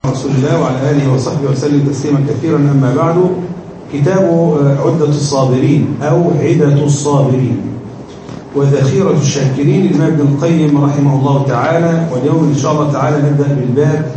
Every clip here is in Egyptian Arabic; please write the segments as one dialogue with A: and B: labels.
A: رسول الله وعلى آله وصحبه وسلم تسليما كثيرا أما بعد كتاب عدة الصابرين أو عدة الصابرين وذخيرة الشاكرين للإمام ابن القيم رحمه الله تعالى واليوم إن شاء الله تعالى نبدأ بالباب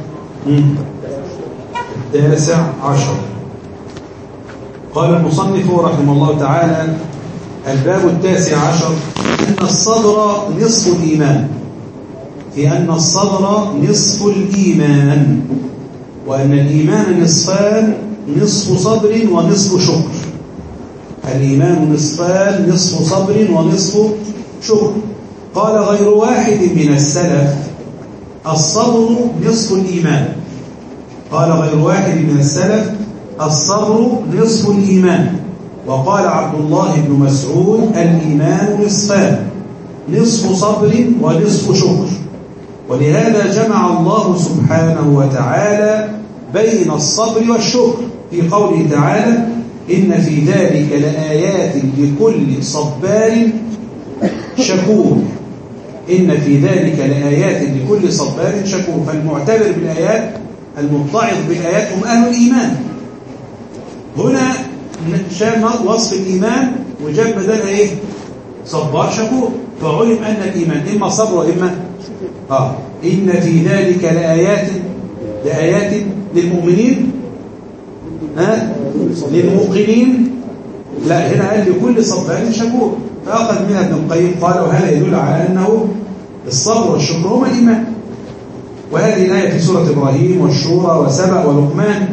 A: التاسع عشر قال المصنف رحمه الله تعالى الباب التاسع عشر أن الصبر نصف الإيمان في أن الصبر نصف الإيمان وأن الإيمان نصفان نصف صبر ونصف شكر الإيمان نصفان نصف صبر ونصف شكر قال غير واحد من السلف الصبر نصف الإيمان قال غير واحد من السلف الصبر نصف الإيمان وقال عبد الله بن مسعود الإيمان نصفان نصف صبر ونصف شكر ولهذا جمع الله سبحانه وتعالى بين الصبر والشكر في قوله تعالى إن في ذلك لآيات لكل صبار شكور إن في ذلك لآيات لكل صبار شكور فالمعتبر بالآيات المتعظ بالآيات هم أهل الإيمان هنا شام وصف الإيمان وجاب بدلها إيه صبار شكور فعلم أن الإيمان إما صبر وإما آه إن في ذلك لآيات لآيات للمؤمنين ها للموقنين لا هنا قال لكل صبار شكور فأخذ منها ابن القيم قال وهذا يدل على أنه الصبر والشكر هما الإيمان وهذه الآية في سورة إبراهيم والشورى وسبأ ولقمان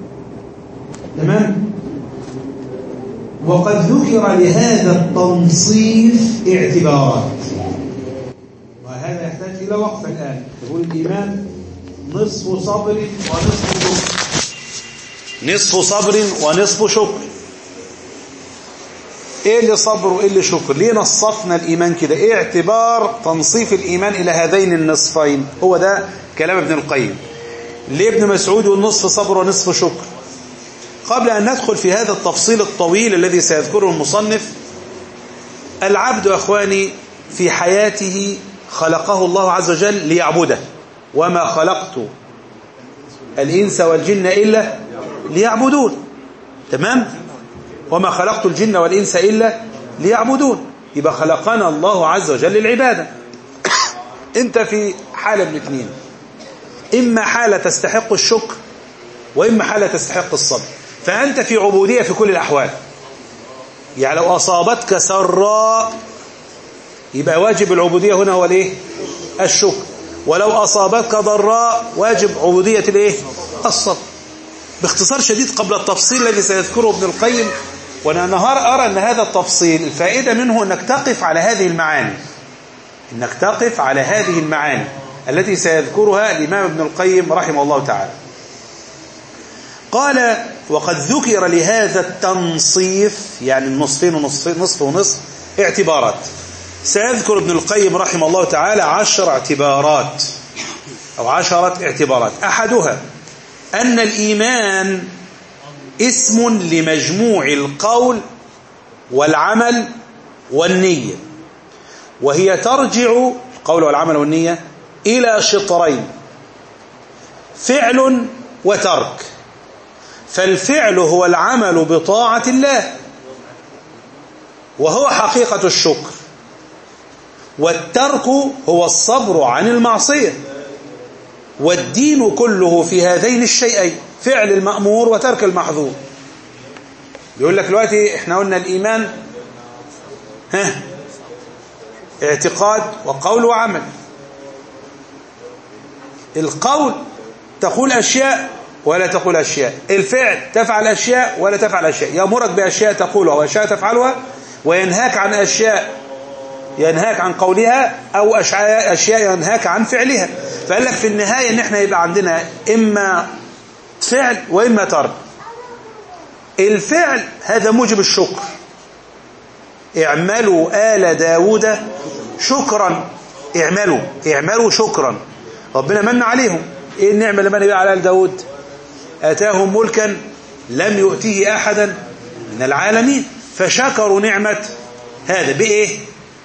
A: تمام وقد ذكر لهذا التنصيف اعتبارات وهذا يحتاج إلى وقف الآن يقول الإيمان نصف صبر ونصف شكر
B: نصف صبر ونصف شكر ايه اللي صبر وايه اللي شكر ليه نصفنا الايمان كده ايه اعتبار تنصيف الايمان الى هذين النصفين هو ده كلام ابن القيم ليه ابن مسعود والنصف صبر ونصف شكر قبل ان ندخل في هذا التفصيل الطويل الذي سيذكره المصنف العبد اخواني في حياته خلقه الله عز وجل ليعبده وما خلقت الانس والجن الا ليعبدون تمام وما خلقت الجن والإنس إلا ليعبدون يبقى خلقنا الله عز وجل للعبادة انت في حالة من اثنين إما حالة تستحق الشكر وإما حالة تستحق الصبر فأنت في عبودية في كل الأحوال يعني لو أصابتك سراء يبقى واجب العبودية هنا هو الايه الشكر ولو أصابتك ضراء واجب عبودية الايه الصبر باختصار شديد قبل التفصيل الذي سيذكره ابن القيم وانا نهار أرى أن هذا التفصيل الفائدة منه أنك تقف على هذه المعاني أنك تقف على هذه المعاني التي سيذكرها الإمام ابن القيم رحمه الله تعالى قال وقد ذكر لهذا التنصيف يعني النصفين ونصف نصف ونصف اعتبارات سيذكر ابن القيم رحمه الله تعالى عشر اعتبارات أو عشرة اعتبارات أحدها أن الإيمان اسم لمجموع القول والعمل والنية وهي ترجع القول والعمل والنية إلى شطرين فعل وترك فالفعل هو العمل بطاعة الله وهو حقيقة الشكر والترك هو الصبر عن المعصية والدين كله في هذين الشيئين فعل المأمور وترك المحظور بيقول لك دلوقتي احنا قلنا الإيمان ها اعتقاد وقول وعمل القول تقول أشياء ولا تقول أشياء الفعل تفعل أشياء ولا تفعل أشياء يأمرك بأشياء تقولها وأشياء تفعلها وينهاك عن أشياء ينهاك عن قولها أو أشياء ينهاك عن فعلها فقال لك في النهاية ان احنا يبقى عندنا إما فعل وإما ترك الفعل هذا موجب الشكر اعملوا آل داود شكرا اعملوا اعملوا شكرا ربنا من عليهم ايه النعمة اللي من بها على آل داود أتاهم ملكا لم يؤتيه أحدا من العالمين فشكروا نعمة هذا بإيه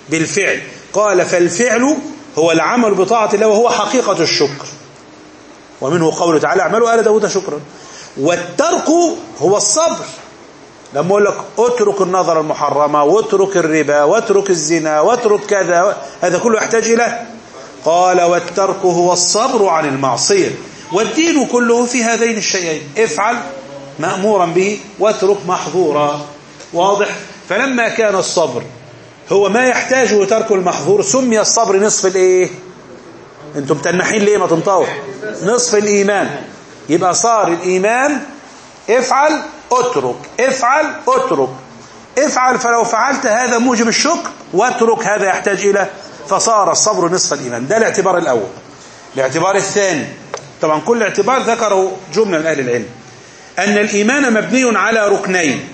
B: بالفعل قال فالفعل هو العمل بطاعة الله وهو حقيقة الشكر ومنه قوله تعالى اعملوا آل داود شكرا والترك هو الصبر لما اقول لك اترك النظر المحرمة واترك الربا واترك الزنا واترك كذا هذا كله يحتاج إلى قال والترك هو الصبر عن المعصية والدين كله في هذين الشيئين افعل مأمورا به واترك محظورا واضح فلما كان الصبر هو ما يحتاجه ترك المحظور سمي الصبر نصف الايه انتم تنحين ليه ما تنطوا نصف الايمان يبقى صار الايمان افعل اترك افعل اترك افعل فلو فعلت هذا موجب الشكر واترك هذا يحتاج الى فصار الصبر نصف الايمان ده الاعتبار الاول الاعتبار الثاني طبعا كل اعتبار ذكره جمله من اهل العلم ان الايمان مبني على ركنين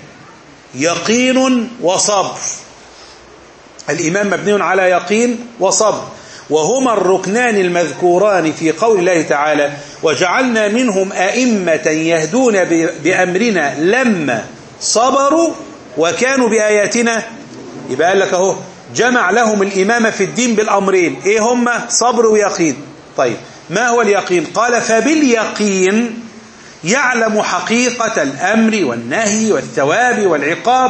B: يقين وصبر الإيمان مبني على يقين وصبر وهما الركنان المذكوران في قول الله تعالى وجعلنا منهم أئمة يهدون بأمرنا لما صبروا وكانوا بآياتنا يبقى قال لك اهو جمع لهم الإمامة في الدين بالأمرين إيه هما صبر ويقين طيب ما هو اليقين قال فباليقين يعلم حقيقة الأمر والنهي والثواب والعقاب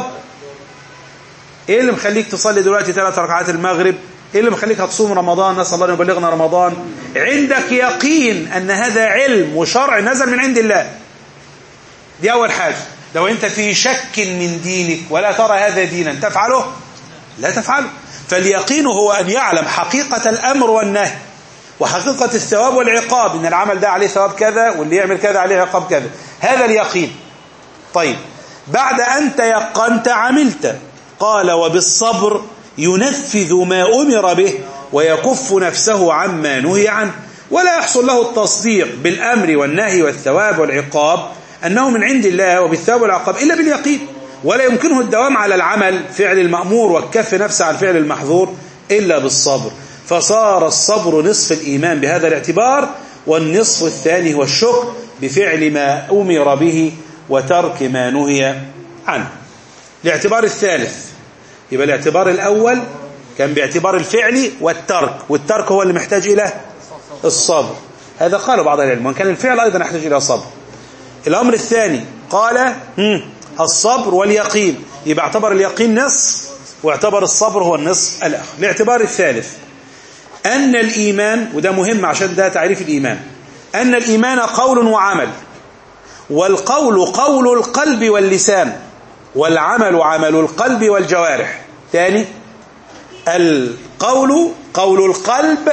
B: ايه اللي مخليك تصلي دلوقتي ثلاث ركعات المغرب ايه اللي مخليك تصوم رمضان نسال الله ان يبلغنا رمضان عندك يقين ان هذا علم وشرع نزل من عند الله دي اول حاجه لو انت في شك من دينك ولا ترى هذا دينا تفعله لا تفعله فاليقين هو ان يعلم حقيقه الامر والنهي وحقيقه الثواب والعقاب ان العمل ده عليه ثواب كذا واللي يعمل كذا عليه عقاب كذا هذا اليقين طيب بعد ان تيقنت عملت قال وبالصبر ينفذ ما أمر به ويكف نفسه عما نهي عنه ولا يحصل له التصديق بالأمر والنهي والثواب والعقاب أنه من عند الله وبالثواب والعقاب إلا باليقين ولا يمكنه الدوام على العمل فعل المأمور والكف نفسه عن فعل المحظور إلا بالصبر فصار الصبر نصف الإيمان بهذا الاعتبار والنصف الثاني هو الشكر بفعل ما أمر به وترك ما نهي عنه الاعتبار الثالث يبقى الاعتبار الأول كان باعتبار الفعل والترك والترك هو اللي محتاج إلى الصبر هذا قال بعض العلم وان كان الفعل أيضا يحتاج إلى صبر الأمر الثاني قال الصبر واليقين يبقى اعتبر اليقين نصف واعتبر الصبر هو النصف الآخر الاعتبار الثالث أن الإيمان وده مهم عشان ده تعريف الإيمان أن الإيمان قول وعمل والقول قول القلب واللسان والعمل عمل القلب والجوارح ثاني القول قول القلب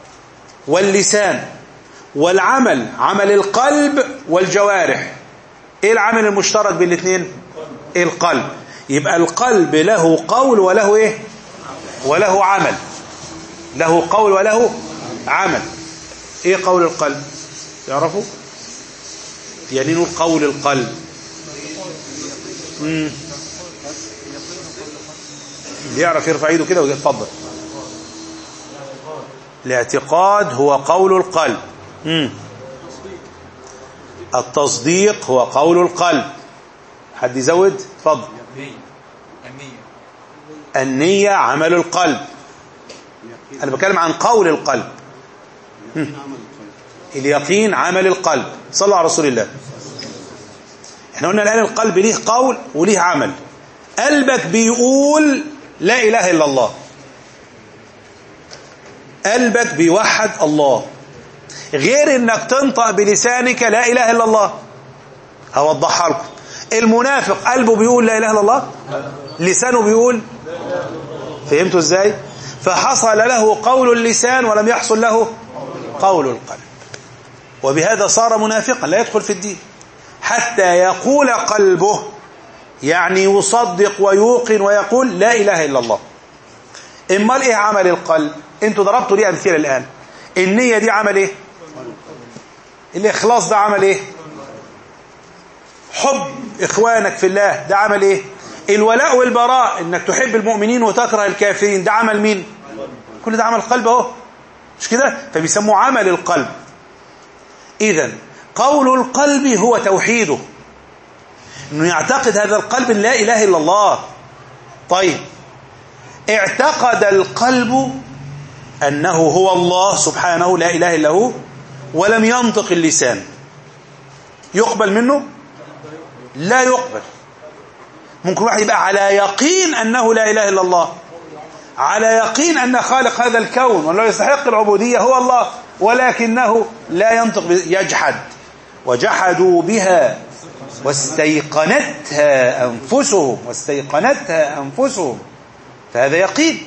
B: واللسان والعمل عمل القلب والجوارح ايه العمل المشترك بين الاثنين القلب يبقى القلب له قول وله ايه وله عمل له قول وله عمل ايه قول القلب يعرفوا يعني نقول قول القلب امم اللي يعرف يرفع ايده كده ويتفضل الاعتقاد هو قول القلب امم التصديق هو قول القلب حد يزود اتفضل النية عمل القلب أنا بتكلم عن قول القلب اليقين عمل القلب صلوا على رسول الله احنا قلنا الآن القلب ليه قول وليه عمل قلبك بيقول لا إله إلا الله قلبك بيوحد الله غير انك تنطق بلسانك لا إله إلا الله هوضحها لكم المنافق قلبه بيقول لا إله إلا الله لسانه بيقول فهمتوا ازاي فحصل له قول اللسان ولم يحصل له قول القلب وبهذا صار منافقا لا يدخل في الدين حتى يقول قلبه يعني يصدق ويوقن ويقول لا إله إلا الله امال ايه عمل القلب انتوا ضربتوا لي امثله الان النيه دي عمل ايه الاخلاص ده عمل ايه حب اخوانك في الله ده عمل ايه الولاء والبراء انك تحب المؤمنين وتكره الكافرين ده عمل مين كل ده عمل قلب اهو مش كده فبيسموه عمل القلب اذا قول القلب هو توحيده انه يعتقد هذا القلب لا اله الا الله طيب اعتقد القلب أنه هو الله سبحانه لا إله إلا هو ولم ينطق اللسان يقبل منه لا يقبل ممكن واحد يبقى على يقين أنه لا إله إلا الله على يقين أن خالق هذا الكون وأنه يستحق العبودية هو الله ولكنه لا ينطق يجحد وجحدوا بها واستيقنتها أنفسهم واستيقنتها أنفسهم فهذا يقين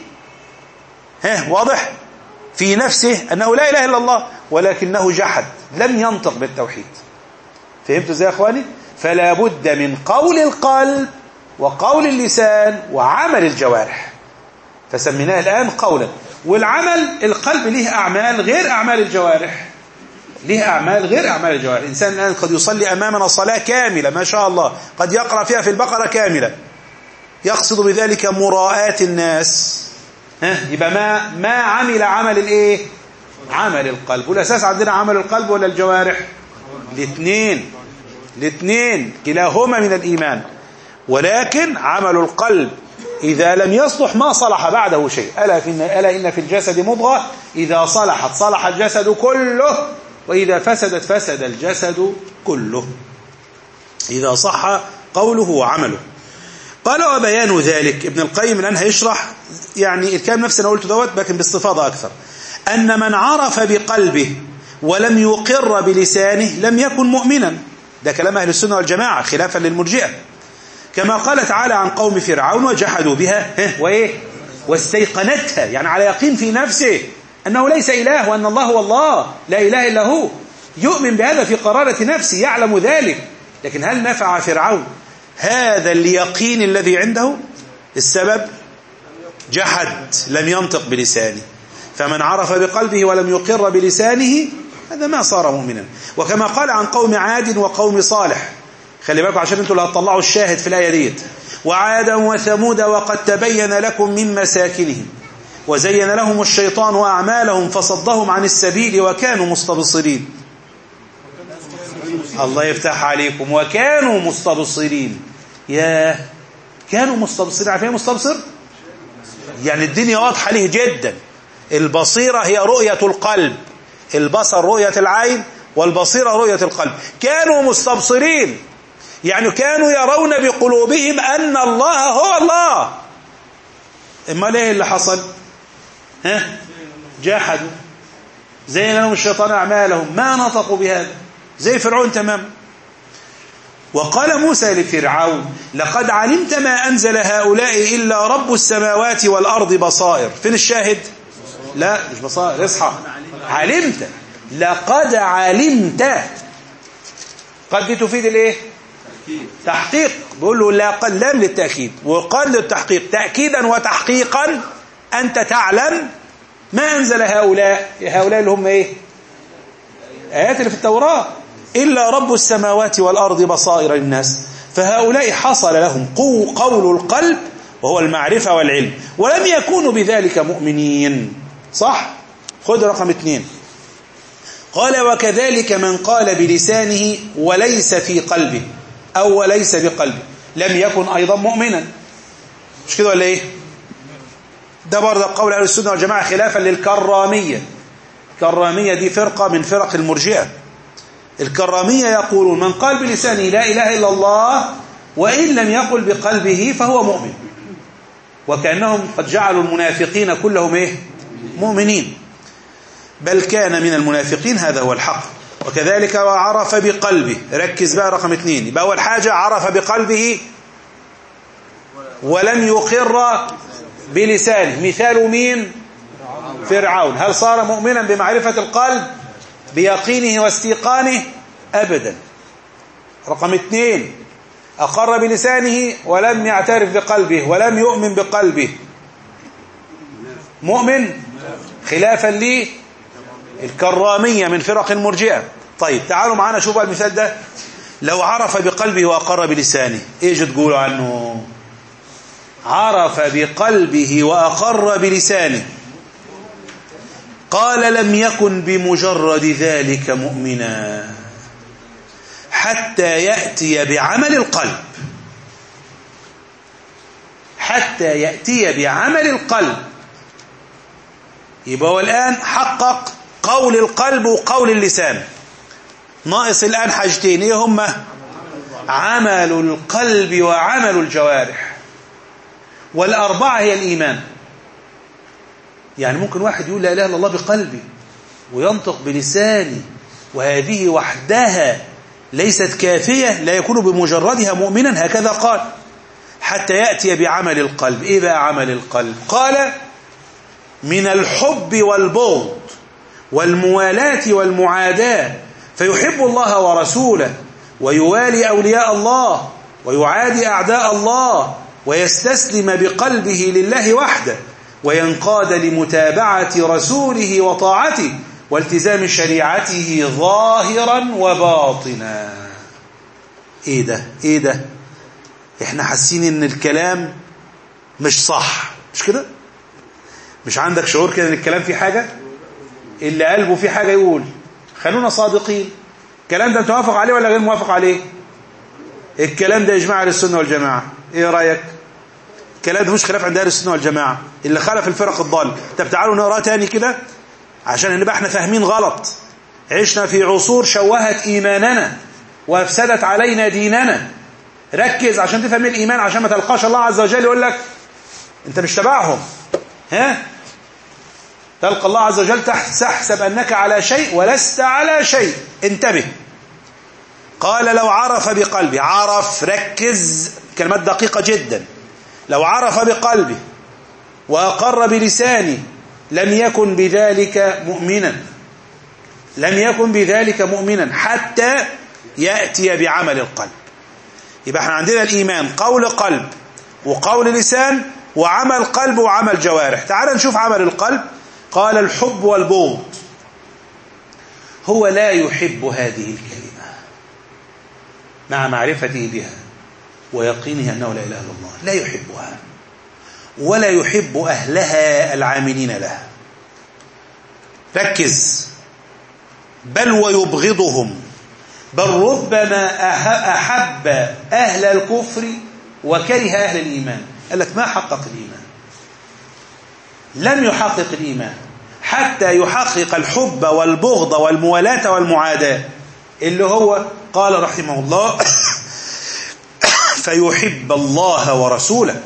B: ها واضح في نفسه أنه لا إله إلا الله ولكنه جحد لم ينطق بالتوحيد فهمتوا ازاي يا اخواني فلا بد من قول القلب وقول اللسان وعمل الجوارح فسميناه الآن قولا والعمل القلب له أعمال غير أعمال الجوارح له أعمال غير أعمال الجوارح الإنسان الآن قد يصلي أمامنا صلاة كاملة ما شاء الله قد يقرأ فيها في البقرة كاملة يقصد بذلك مراءاة الناس ها يبقى ما ما عمل عمل الايه عمل القلب والاساس عندنا عمل القلب ولا الجوارح الاثنين الاثنين كلاهما من الايمان ولكن عمل القلب إذا لم يصلح ما صلح بعده شيء ألا, في ألا إن في الجسد مضغة إذا صلحت صلح الجسد كله وإذا فسدت فسد الجسد كله إذا صح قوله وعمله قال وبيان ذلك ابن القيم الآن هيشرح يعني الكلام نفسه أنا قلته دوت لكن باستفاضة أكثر أن من عرف بقلبه ولم يقر بلسانه لم يكن مؤمنا ده كلام أهل السنة والجماعة خلافا للمرجئة كما قال تعالى عن قوم فرعون وجحدوا بها وإيه واستيقنتها يعني على يقين في نفسه أنه ليس إله وأن الله هو الله لا إله إلا هو يؤمن بهذا في قرارة نفسه يعلم ذلك لكن هل نفع فرعون هذا اليقين الذي عنده السبب جحد لم ينطق بلسانه فمن عرف بقلبه ولم يقر بلسانه هذا ما صار مؤمنا وكما قال عن قوم عاد وقوم صالح خلي بالكم عشان انتوا اللي هتطلعوا الشاهد في الآية ديت وعادا وثمود وقد تبين لكم من مساكنهم وزين لهم الشيطان أعمالهم فصدهم عن السبيل وكانوا مستبصرين الله يفتح عليكم وكانوا مستبصرين يا كانوا مستبصرين عارفين مستبصر يعني الدنيا واضحة له جدا البصيرة هي رؤية القلب البصر رؤية العين والبصيرة رؤية القلب كانوا مستبصرين يعني كانوا يرون بقلوبهم أن الله هو الله إما ليه اللي حصل ها جاحدوا زين لهم الشيطان أعمالهم ما نطقوا بهذا زي فرعون تمام وقال موسى لفرعون لقد علمت ما أنزل هؤلاء إلا رب السماوات والأرض بصائر فين الشاهد لا مش بصائر اصحى علمت لقد علمت قد دي تفيد الايه تحقيق بيقول له لا قد لام للتأكيد وقال للتحقيق تأكيدا وتحقيقا أنت تعلم ما أنزل هؤلاء هؤلاء اللي هم إيه آيات اللي في التوراة إلا رب السماوات والأرض بصائر للناس فهؤلاء حصل لهم قو قول القلب وهو المعرفة والعلم ولم يكونوا بذلك مؤمنين صح خذ رقم اثنين قال وكذلك من قال بلسانه وليس في قلبه أو وليس بقلبه لم يكن أيضا مؤمنا مش كده ولا إيه ده برضه قول أهل السنة والجماعة خلافا للكرامية الكرامية دي فرقة من فرق المرجئة الكرامية يقولون من قال بلسانه لا إله إلا الله وإن لم يقل بقلبه فهو مؤمن وكأنهم قد جعلوا المنافقين كلهم إيه مؤمنين بل كان من المنافقين هذا هو الحق وكذلك وعرف بقلبه ركز بقى رقم اثنين يبقى أول حاجة عرف بقلبه ولم يقر بلسانه مثال مين فرعون هل صار مؤمنا بمعرفة القلب بيقينه واستيقانه أبدا رقم اثنين أقر بلسانه ولم يعترف بقلبه ولم يؤمن بقلبه مؤمن خلافا لي الكرامية من فرق المرجئة طيب تعالوا معانا شوفوا المثال ده لو عرف بقلبه وأقر بلسانه ايش تقولوا عنه عرف بقلبه وأقر بلسانه قال لم يكن بمجرد ذلك مؤمنا حتى يأتي بعمل القلب حتى يأتي بعمل القلب يبقى هو الآن حقق قول القلب وقول اللسان ناقص الآن حاجتين ايه هما عمل القلب وعمل الجوارح والأربعة هي الإيمان يعني ممكن واحد يقول لا إله إلا الله بقلبي وينطق بلساني وهذه وحدها ليست كافية لا يكون بمجردها مؤمنا هكذا قال حتى يأتي بعمل القلب إيه بقى عمل القلب قال من الحب والبغض والموالاة والمعاداة فيحب الله ورسوله ويوالي أولياء الله ويعادي أعداء الله ويستسلم بقلبه لله وحده وينقاد لمتابعة رسوله وطاعته والتزام شريعته ظاهرا وباطنا ايه ده ايه ده احنا حاسين ان الكلام مش صح مش كده مش عندك شعور كده ان الكلام فيه حاجة اللي قلبه فيه حاجة يقول خلونا صادقين الكلام ده انت موافق عليه ولا غير موافق عليه الكلام ده اجماع اهل السنه والجماعه ايه رايك الكلام ده مش خلاف عند اهل السنه والجماعه اللي خالف الفرق الضاله طب تعالوا نقراه تاني كده عشان نبقى احنا فاهمين غلط عشنا في عصور شوهت ايماننا وافسدت علينا ديننا ركز عشان تفهم الايمان عشان ما تلقاش الله عز وجل يقول لك انت مش تبعهم ها تلقى الله عز وجل تحسب أنك على شيء ولست على شيء انتبه قال لو عرف بقلبه عرف ركز كلمات دقيقة جدا لو عرف بقلبه وأقر بلسانه لم يكن بذلك مؤمنا لم يكن بذلك مؤمنا حتى يأتي بعمل القلب يبقى احنا عندنا الإيمان قول قلب وقول لسان وعمل قلب وعمل جوارح تعال نشوف عمل القلب قال الحب والبغض هو لا يحب هذه الكلمة مع معرفته بها ويقينه أنه لا إله إلا الله لا يحبها ولا يحب أهلها العاملين لها ركز بل ويبغضهم بل ربما أحب أهل الكفر وكره أهل الإيمان قال لك ما حقق الإيمان لم يحقق الإيمان حتى يحقق الحب والبغض والموالاة والمعاداة اللي هو قال رحمه الله فيحب الله ورسوله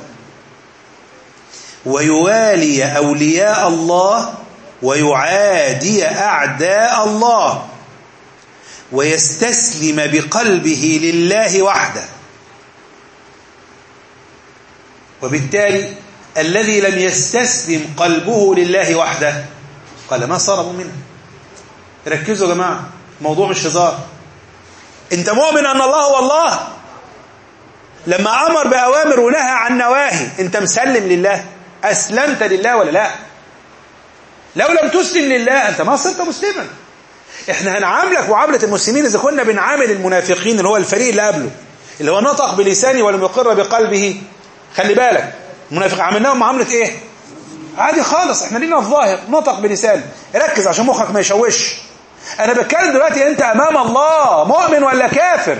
B: ويوالي أولياء الله ويعادي أعداء الله ويستسلم بقلبه لله وحده وبالتالي الذي لم يستسلم قلبه لله وحده قال ما صار مؤمنا ركزوا يا جماعة موضوع مش هزار انت مؤمن ان الله هو الله لما امر باوامر ونهى عن نواهي انت مسلم لله اسلمت لله ولا لا لو لم تسلم لله انت ما صرت مسلما احنا هنعاملك معامله المسلمين اذا كنا بنعامل المنافقين اللي هو الفريق اللي قبله اللي هو نطق بلسانه ولم يقر بقلبه خلي بالك المنافق عملناهم معامله ايه عادي خالص احنا لينا الظاهر نطق بلسان ركز عشان مخك ما يشوش انا بتكلم دلوقتي انت امام الله مؤمن ولا كافر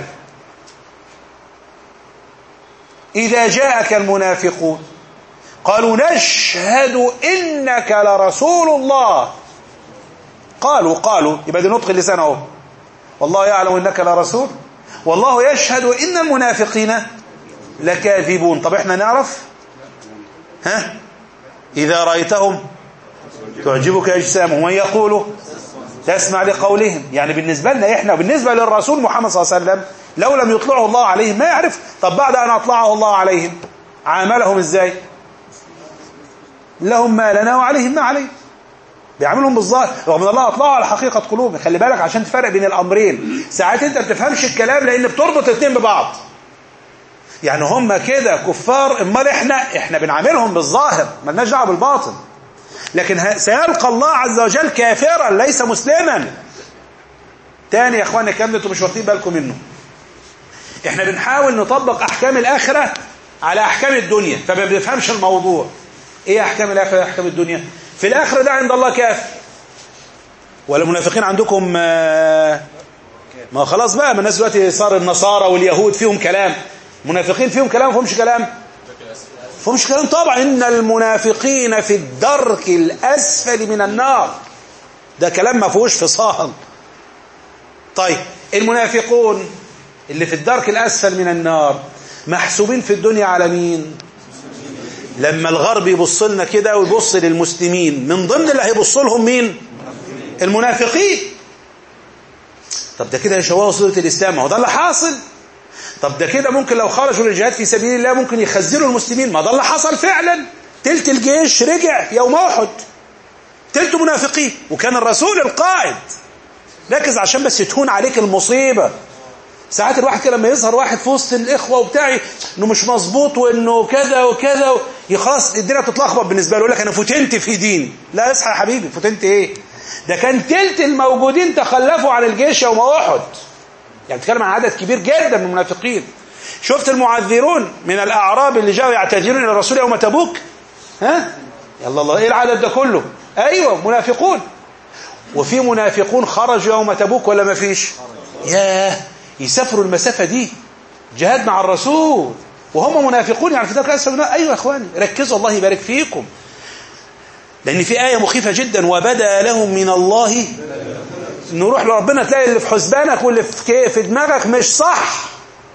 B: اذا جاءك المنافقون قالوا نشهد انك لرسول الله قالوا قالوا يبقى دي نطق اللسان اهو والله يعلم انك لرسول والله يشهد ان المنافقين لكاذبون طب احنا نعرف ها إذا رأيتهم تعجبك أجسامهم ومن يقولوا تسمع لقولهم يعني بالنسبة لنا إحنا وبالنسبة للرسول محمد صلى الله عليه وسلم لو لم يطلعه الله عليهم ما يعرف طب بعد أن أطلعه الله عليهم عاملهم إزاي لهم ما لنا وعليهم ما عليه بيعملهم بالظاهر رغم ان الله اطلعه على حقيقه قلوبهم خلي بالك عشان تفرق بين الامرين ساعات انت ما بتفهمش الكلام لان بتربط الاثنين ببعض يعني هم كده كفار امال احنا احنا بنعاملهم بالظاهر مالناش دعوه بالباطن لكن سيلقى الله عز وجل كافرا ليس مسلما تاني يا اخوانا الكلام ده انتوا مش واخدين بالكم منه احنا بنحاول نطبق احكام الاخره على احكام الدنيا فما بنفهمش الموضوع ايه احكام الاخره واحكام الدنيا في الاخره ده عند الله كافر ولا المنافقين عندكم ما خلاص بقى ما الناس دلوقتي صار النصارى واليهود فيهم كلام منافقين فيهم كلام فهمش كلام فهمش كلام طبعا إن المنافقين في الدرك الأسفل من النار ده كلام ما فيهوش فصال طيب المنافقون اللي في الدرك الأسفل من النار محسوبين في الدنيا على مين لما الغرب يبص لنا كده ويبص للمسلمين من ضمن اللي هيبص لهم مين المنافقين طب ده كده يشوهوا صورة الإسلام ما هو ده اللي حاصل طب ده كده ممكن لو خرجوا للجهاد في سبيل الله ممكن يخزروا المسلمين ما ده اللي حصل فعلا تلت الجيش رجع يوم أحد تلت منافقين وكان الرسول القائد ركز عشان بس تهون عليك المصيبة ساعات الواحد كده لما يظهر واحد في وسط الإخوة وبتاعي إنه مش مظبوط وإنه كذا وكذا و... خلاص الدنيا بتتلخبط بالنسبة له يقول لك أنا فتنت في دين لا اصحى يا حبيبي فتنت إيه ده كان تلت الموجودين تخلفوا عن الجيش يوم أحد يعني بتتكلم عن عدد كبير جدا من المنافقين شفت المعذرون من الأعراب اللي جاوا يعتذرون إلى الرسول يوم تبوك ها يلا الله إيه العدد ده كله أيوة منافقون وفي منافقون خرجوا يوم تبوك ولا ما فيش ياه يسافروا المسافة دي جهاد مع الرسول وهم منافقون يعني في ذلك الأسفل أيوة يا أخواني ركزوا الله يبارك فيكم لأن في آية مخيفة جدا وبدا لهم من الله نروح لربنا تلاقي اللي في حسبانك واللي في في دماغك مش صح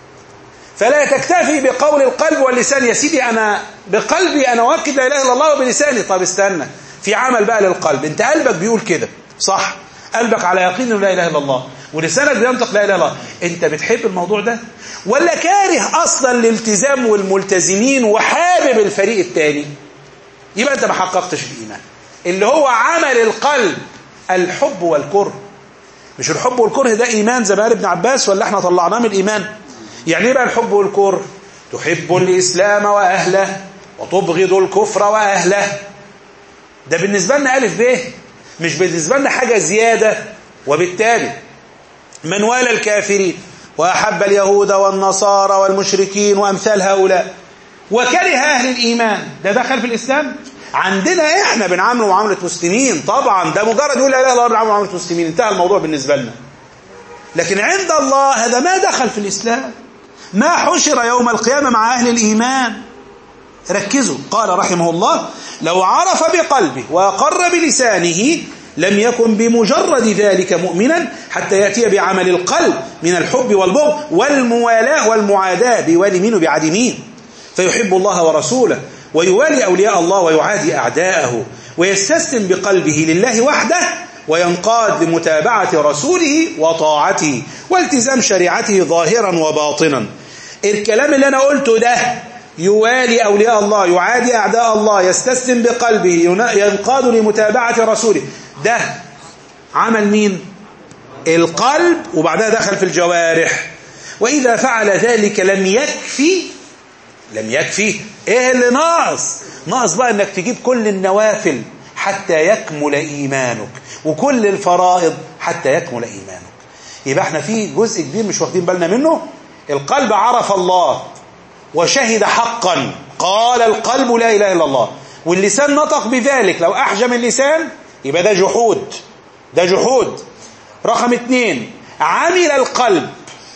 B: فلا تكتفي بقول القلب واللسان يا سيدي أنا بقلبي أنا واكد لا إله إلا الله وبلساني طب استنى في عمل بقى للقلب انت قلبك بيقول كده صح قلبك على يقين لا إله إلا الله ولسانك بينطق لا إله إلا الله انت بتحب الموضوع ده ولا كاره أصلا الالتزام والملتزمين وحابب الفريق الثاني يبقى انت ما حققتش الإيمان اللي هو عمل القلب الحب والكره مش الحب والكره ده إيمان زي ما قال ابن عباس ولا احنا طلعناه من الإيمان يعني ايه بقى الحب والكره تحب الإسلام وأهله وتبغض الكفر وأهله ده بالنسبة لنا ألف ب مش بالنسبة لنا حاجة زيادة وبالتالي من والى الكافرين وأحب اليهود والنصارى والمشركين وأمثال هؤلاء وكره أهل الإيمان ده دخل في الإسلام عندنا إحنا بنعامله معاملة مسلمين طبعا ده مجرد يقول لا إله إلا الله بنعامله معاملة مسلمين انتهى الموضوع بالنسبة لنا لكن عند الله هذا ما دخل في الإسلام ما حشر يوم القيامة مع أهل الإيمان ركزوا قال رحمه الله لو عرف بقلبه وأقر بلسانه لم يكن بمجرد ذلك مؤمنا حتى يأتي بعمل القلب من الحب والبغض والموالاة والمعاداة بيوالي مين وبيعادي مين فيحب الله ورسوله ويوالي أولياء الله ويعادي أعداءه ويستسلم بقلبه لله وحده وينقاد لمتابعة رسوله وطاعته والتزام شريعته ظاهرا وباطنا الكلام اللي أنا قلته ده يوالي أولياء الله يعادي أعداء الله يستسلم بقلبه ينقاد لمتابعة رسوله ده عمل مين القلب وبعدها دخل في الجوارح وإذا فعل ذلك لم يكفي لم يكفي ايه اللي ناقص ناقص بقى انك تجيب كل النوافل حتى يكمل ايمانك وكل الفرائض حتى يكمل ايمانك يبقى احنا في جزء كبير مش واخدين بالنا منه القلب عرف الله وشهد حقا قال القلب لا اله الا الله واللسان نطق بذلك لو احجم اللسان يبقى ده جحود ده جحود رقم اتنين عمل القلب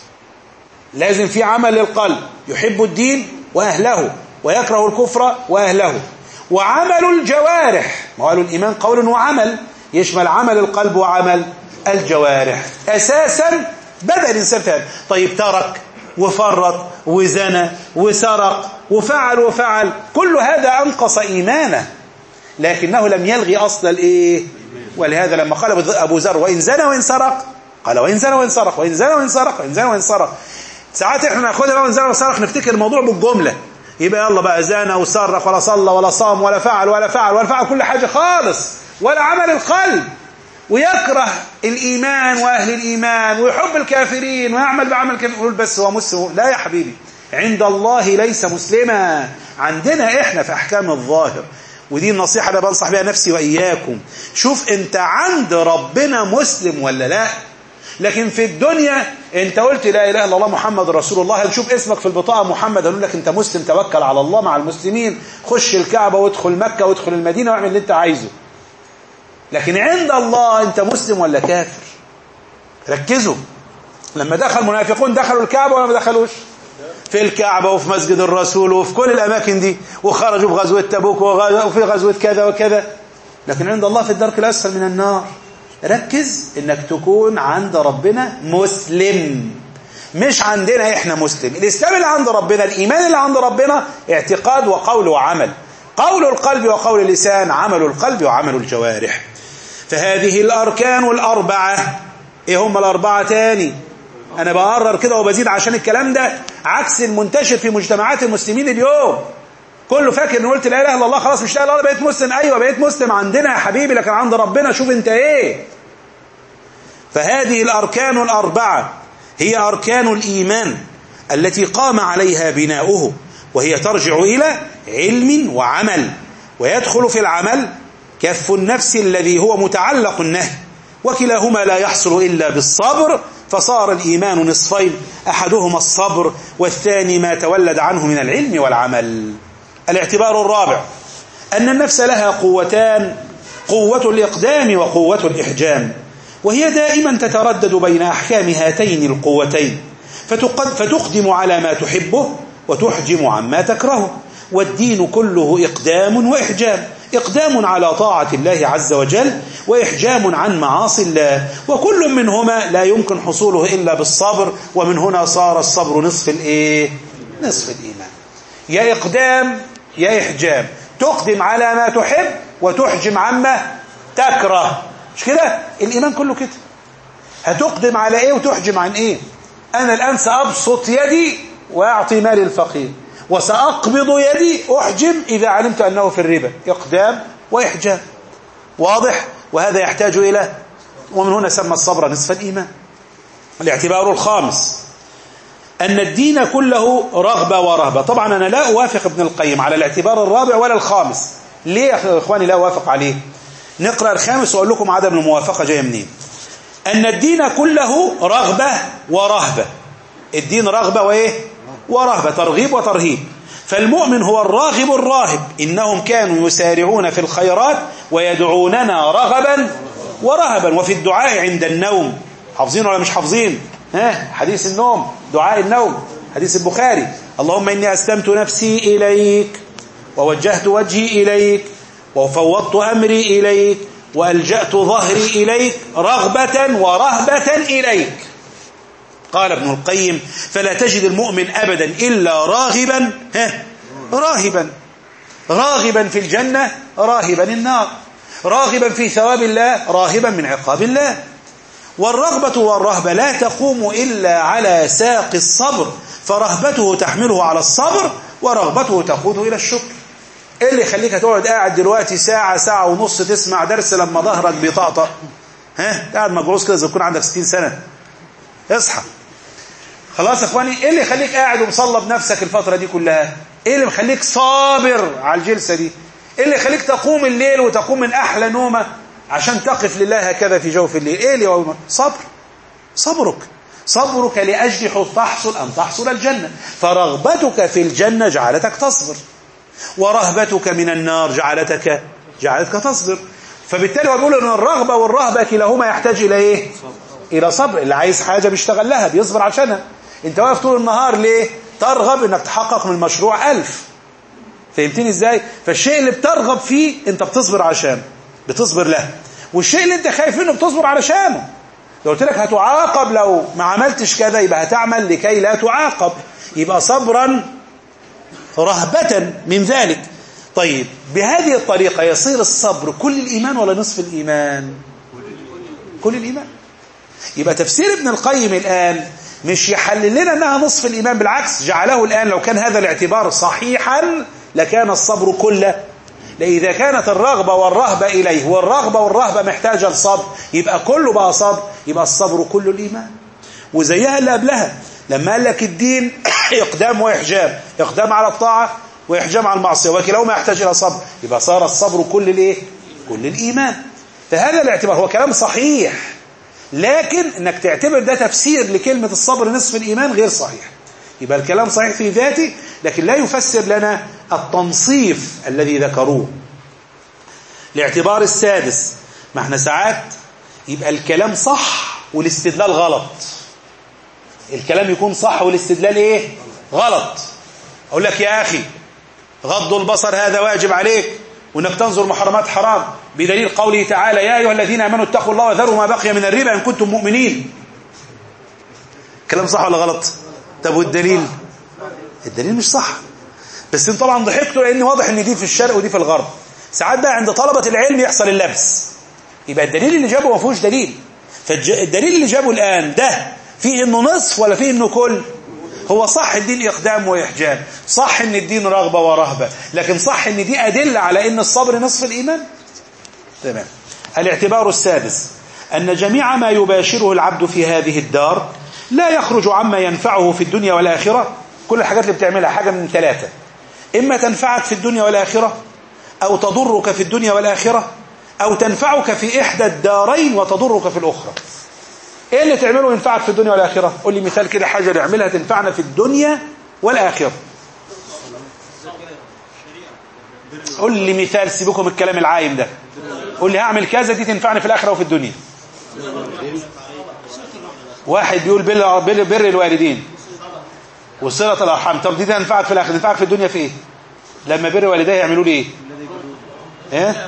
B: لازم في عمل للقلب يحب الدين وأهله ويكره الكفر وأهله وعمل الجوارح ما قالوا الإيمان قول وعمل يشمل عمل القلب وعمل الجوارح أساسا بدأ الإنسان فهم طيب ترك وفرط وزنى وسرق وفعل وفعل كل هذا أنقص إيمانه لكنه لم يلغي أصل الإيه ولهذا لما قال أبو ذر وإن زنى وإن سرق قال وإن زنى وإن سرق وإن زنى وإن سرق وإن زنى وإن سرق ساعات احنا ناخدها بقى وإن زنى وإن سرق نفتكر الموضوع بالجملة يبقى يلا بقى زنى وسرق ولا صلى ولا صام ولا فعل ولا فعل ولا فعل كل حاجة خالص ولا عمل القلب ويكره الإيمان وأهل الإيمان ويحب الكافرين ويعمل بعمل الكافرين يقول بس هو مسلم لا يا حبيبي عند الله ليس مسلما عندنا احنا في أحكام الظاهر ودي النصيحة اللي بنصح بها نفسي وإياكم شوف انت عند ربنا مسلم ولا لا لكن في الدنيا انت قلت لا اله الا الله محمد رسول الله هنشوف اسمك في البطاقه محمد هنقول لك انت مسلم توكل على الله مع المسلمين خش الكعبه وادخل مكه وادخل المدينه واعمل اللي انت عايزه لكن عند الله انت مسلم ولا كافر ركزوا لما دخل منافقون دخلوا الكعبه ولا ما دخلوش في الكعبه وفي مسجد الرسول وفي كل الاماكن دي وخرجوا في غزوه تبوك وفي غزوه كذا وكذا لكن عند الله في الدرك الاسفل من النار ركز انك تكون عند ربنا مسلم مش عندنا احنا مسلم الاسلام اللي عند ربنا الايمان اللي عند ربنا اعتقاد وقول وعمل قول القلب وقول اللسان عمل القلب وعمل الجوارح فهذه الاركان الاربعه ايه هم الاربعه تاني انا بقرر كده وبزيد عشان الكلام ده عكس المنتشر في مجتمعات المسلمين اليوم كله فاكر ان قلت لا اله الا الله خلاص مش لا اله الا الله بقيت مسلم ايوه بقيت مسلم عندنا يا حبيبي لكن عند ربنا شوف انت ايه فهذه الاركان الاربعه هي اركان الايمان التي قام عليها بناؤه وهي ترجع الى علم وعمل ويدخل في العمل كف النفس الذي هو متعلق النهي وكلاهما لا يحصل الا بالصبر فصار الايمان نصفين احدهما الصبر والثاني ما تولد عنه من العلم والعمل الاعتبار الرابع أن النفس لها قوتان قوة الإقدام وقوة الإحجام وهي دائما تتردد بين أحكام هاتين القوتين فتقدم على ما تحبه وتحجم عما تكرهه والدين كله إقدام وإحجام إقدام على طاعة الله عز وجل وإحجام عن معاصي الله وكل منهما لا يمكن حصوله إلا بالصبر ومن هنا صار الصبر نصف الإيه؟ نصف الإيمان يا إقدام يا إحجام تقدم على ما تحب وتحجم عما تكره مش كده الإيمان كله كده هتقدم على إيه وتحجم عن إيه أنا الآن سأبسط يدي وأعطي مال الفقير وسأقبض يدي أحجم إذا علمت أنه في الربا إقدام وإحجام واضح وهذا يحتاج إلى ومن هنا سمى الصبر نصف الإيمان الاعتبار الخامس أن الدين كله رغبة ورهبة طبعا أنا لا أوافق ابن القيم على الاعتبار الرابع ولا الخامس ليه يا إخواني لا أوافق عليه نقرأ الخامس وأقول لكم عدم الموافقة جاية منين أن الدين كله رغبة ورهبة الدين رغبة وإيه ورهبة ترغيب وترهيب فالمؤمن هو الراغب الراهب إنهم كانوا يسارعون في الخيرات ويدعوننا رغبا ورهبا وفي الدعاء عند النوم حافظين ولا مش حافظين ها حديث النوم دعاء النوم حديث البخاري اللهم إني أسلمت نفسي إليك ووجهت وجهي إليك وفوضت أمري إليك وألجأت ظهري إليك رغبة ورهبة إليك قال ابن القيم فلا تجد المؤمن أبدا إلا راغبا ها راهبا راغبا في الجنة راهبا النار راغبا في ثواب الله راهبا من عقاب الله والرغبة والرهبة لا تقوم إلا على ساق الصبر فرهبته تحمله على الصبر ورغبته تقود إلى الشكر إيه اللي يخليك تقعد قاعد دلوقتي ساعة ساعة ونص تسمع درس لما ظهرك بيطقطق ها قاعد مجعوز كده زي تكون عندك 60 سنة اصحى خلاص يا اخواني ايه اللي يخليك قاعد ومصلب نفسك الفترة دي كلها ايه اللي مخليك صابر على الجلسة دي ايه اللي يخليك تقوم الليل وتقوم من احلى نومه عشان تقف لله هكذا في جوف الليل ايه اللي هو صبر صبرك صبرك لاجل تحصل ان تحصل الجنة فرغبتك في الجنة جعلتك تصبر ورهبتك من النار جعلتك جعلتك تصبر فبالتالي هو بيقول ان الرغبة والرهبة كلاهما يحتاج الى ايه الى صبر اللي عايز حاجة بيشتغل لها بيصبر عشانها انت واقف طول النهار ليه ترغب انك تحقق من المشروع ألف فهمتني ازاي فالشيء اللي بترغب فيه انت بتصبر عشانه بتصبر له والشيء اللي انت خايف منه بتصبر علشانه لو قلت لك هتعاقب لو ما عملتش كذا يبقى هتعمل لكي لا تعاقب يبقى صبرا رهبة من ذلك طيب بهذه الطريقة يصير الصبر كل الإيمان ولا نصف الإيمان كل الإيمان يبقى تفسير ابن القيم الآن مش يحلل لنا أنها نصف الإيمان بالعكس جعله الآن لو كان هذا الاعتبار صحيحا لكان الصبر كله إذا كانت الرغبة والرهبة إليه والرغبة والرهبة محتاجة لصبر يبقى كله بقى صبر يبقى الصبر كله الإيمان وزيها اللي قبلها لما قال لك الدين إقدام وإحجام إقدام على الطاعة وإحجام على المعصية وكلاهما يحتاج إلى صبر يبقى صار الصبر كل الإيه؟ كل الإيمان فهذا الاعتبار هو كلام صحيح لكن انك تعتبر ده تفسير لكلمة الصبر نصف الإيمان غير صحيح يبقى الكلام صحيح في ذاته لكن لا يفسر لنا التنصيف الذي ذكروه الاعتبار السادس ما احنا ساعات يبقى الكلام صح والاستدلال غلط الكلام يكون صح والاستدلال ايه غلط اقول لك يا اخي غض البصر هذا واجب عليك وانك تنظر محرمات حرام بدليل قوله تعالى يا ايها الذين امنوا اتقوا الله وذروا ما بقي من الربا ان كنتم مؤمنين كلام صح ولا غلط طب والدليل الدليل مش صح بس انت طبعا ضحكتوا لان واضح ان دي في الشرق ودي في الغرب ساعات بقى عند طلبة العلم يحصل اللبس يبقى الدليل اللي جابه ما فيهوش دليل فالدليل اللي جابه الآن ده فيه انه نصف ولا فيه انه كل هو صح الدين إقدام وإحجام صح ان الدين رغبة ورهبة لكن صح ان دي أدلة على ان الصبر نصف الإيمان تمام الاعتبار السادس أن جميع ما يباشره العبد في هذه الدار لا يخرج عما ينفعه في الدنيا والآخرة كل الحاجات اللي بتعملها حاجة من ثلاثة إما تنفعك في الدنيا والآخرة أو تضرك في الدنيا والآخرة أو تنفعك في إحدى الدارين وتضرك في الأخرى إيه اللي تعمله ينفعك في الدنيا والآخرة قول لي مثال كده حاجة نعملها تنفعنا في الدنيا والآخرة قول لي مثال سيبكم الكلام العايم ده قول لي هعمل كذا دي تنفعني في الآخرة وفي الدنيا واحد بيقول بر, بر, بر الوالدين وصلة الأرحام طب دي تنفعك في الآخرة تنفعك في الدنيا في إيه لما بر والديه يعملوا لي إيه ايه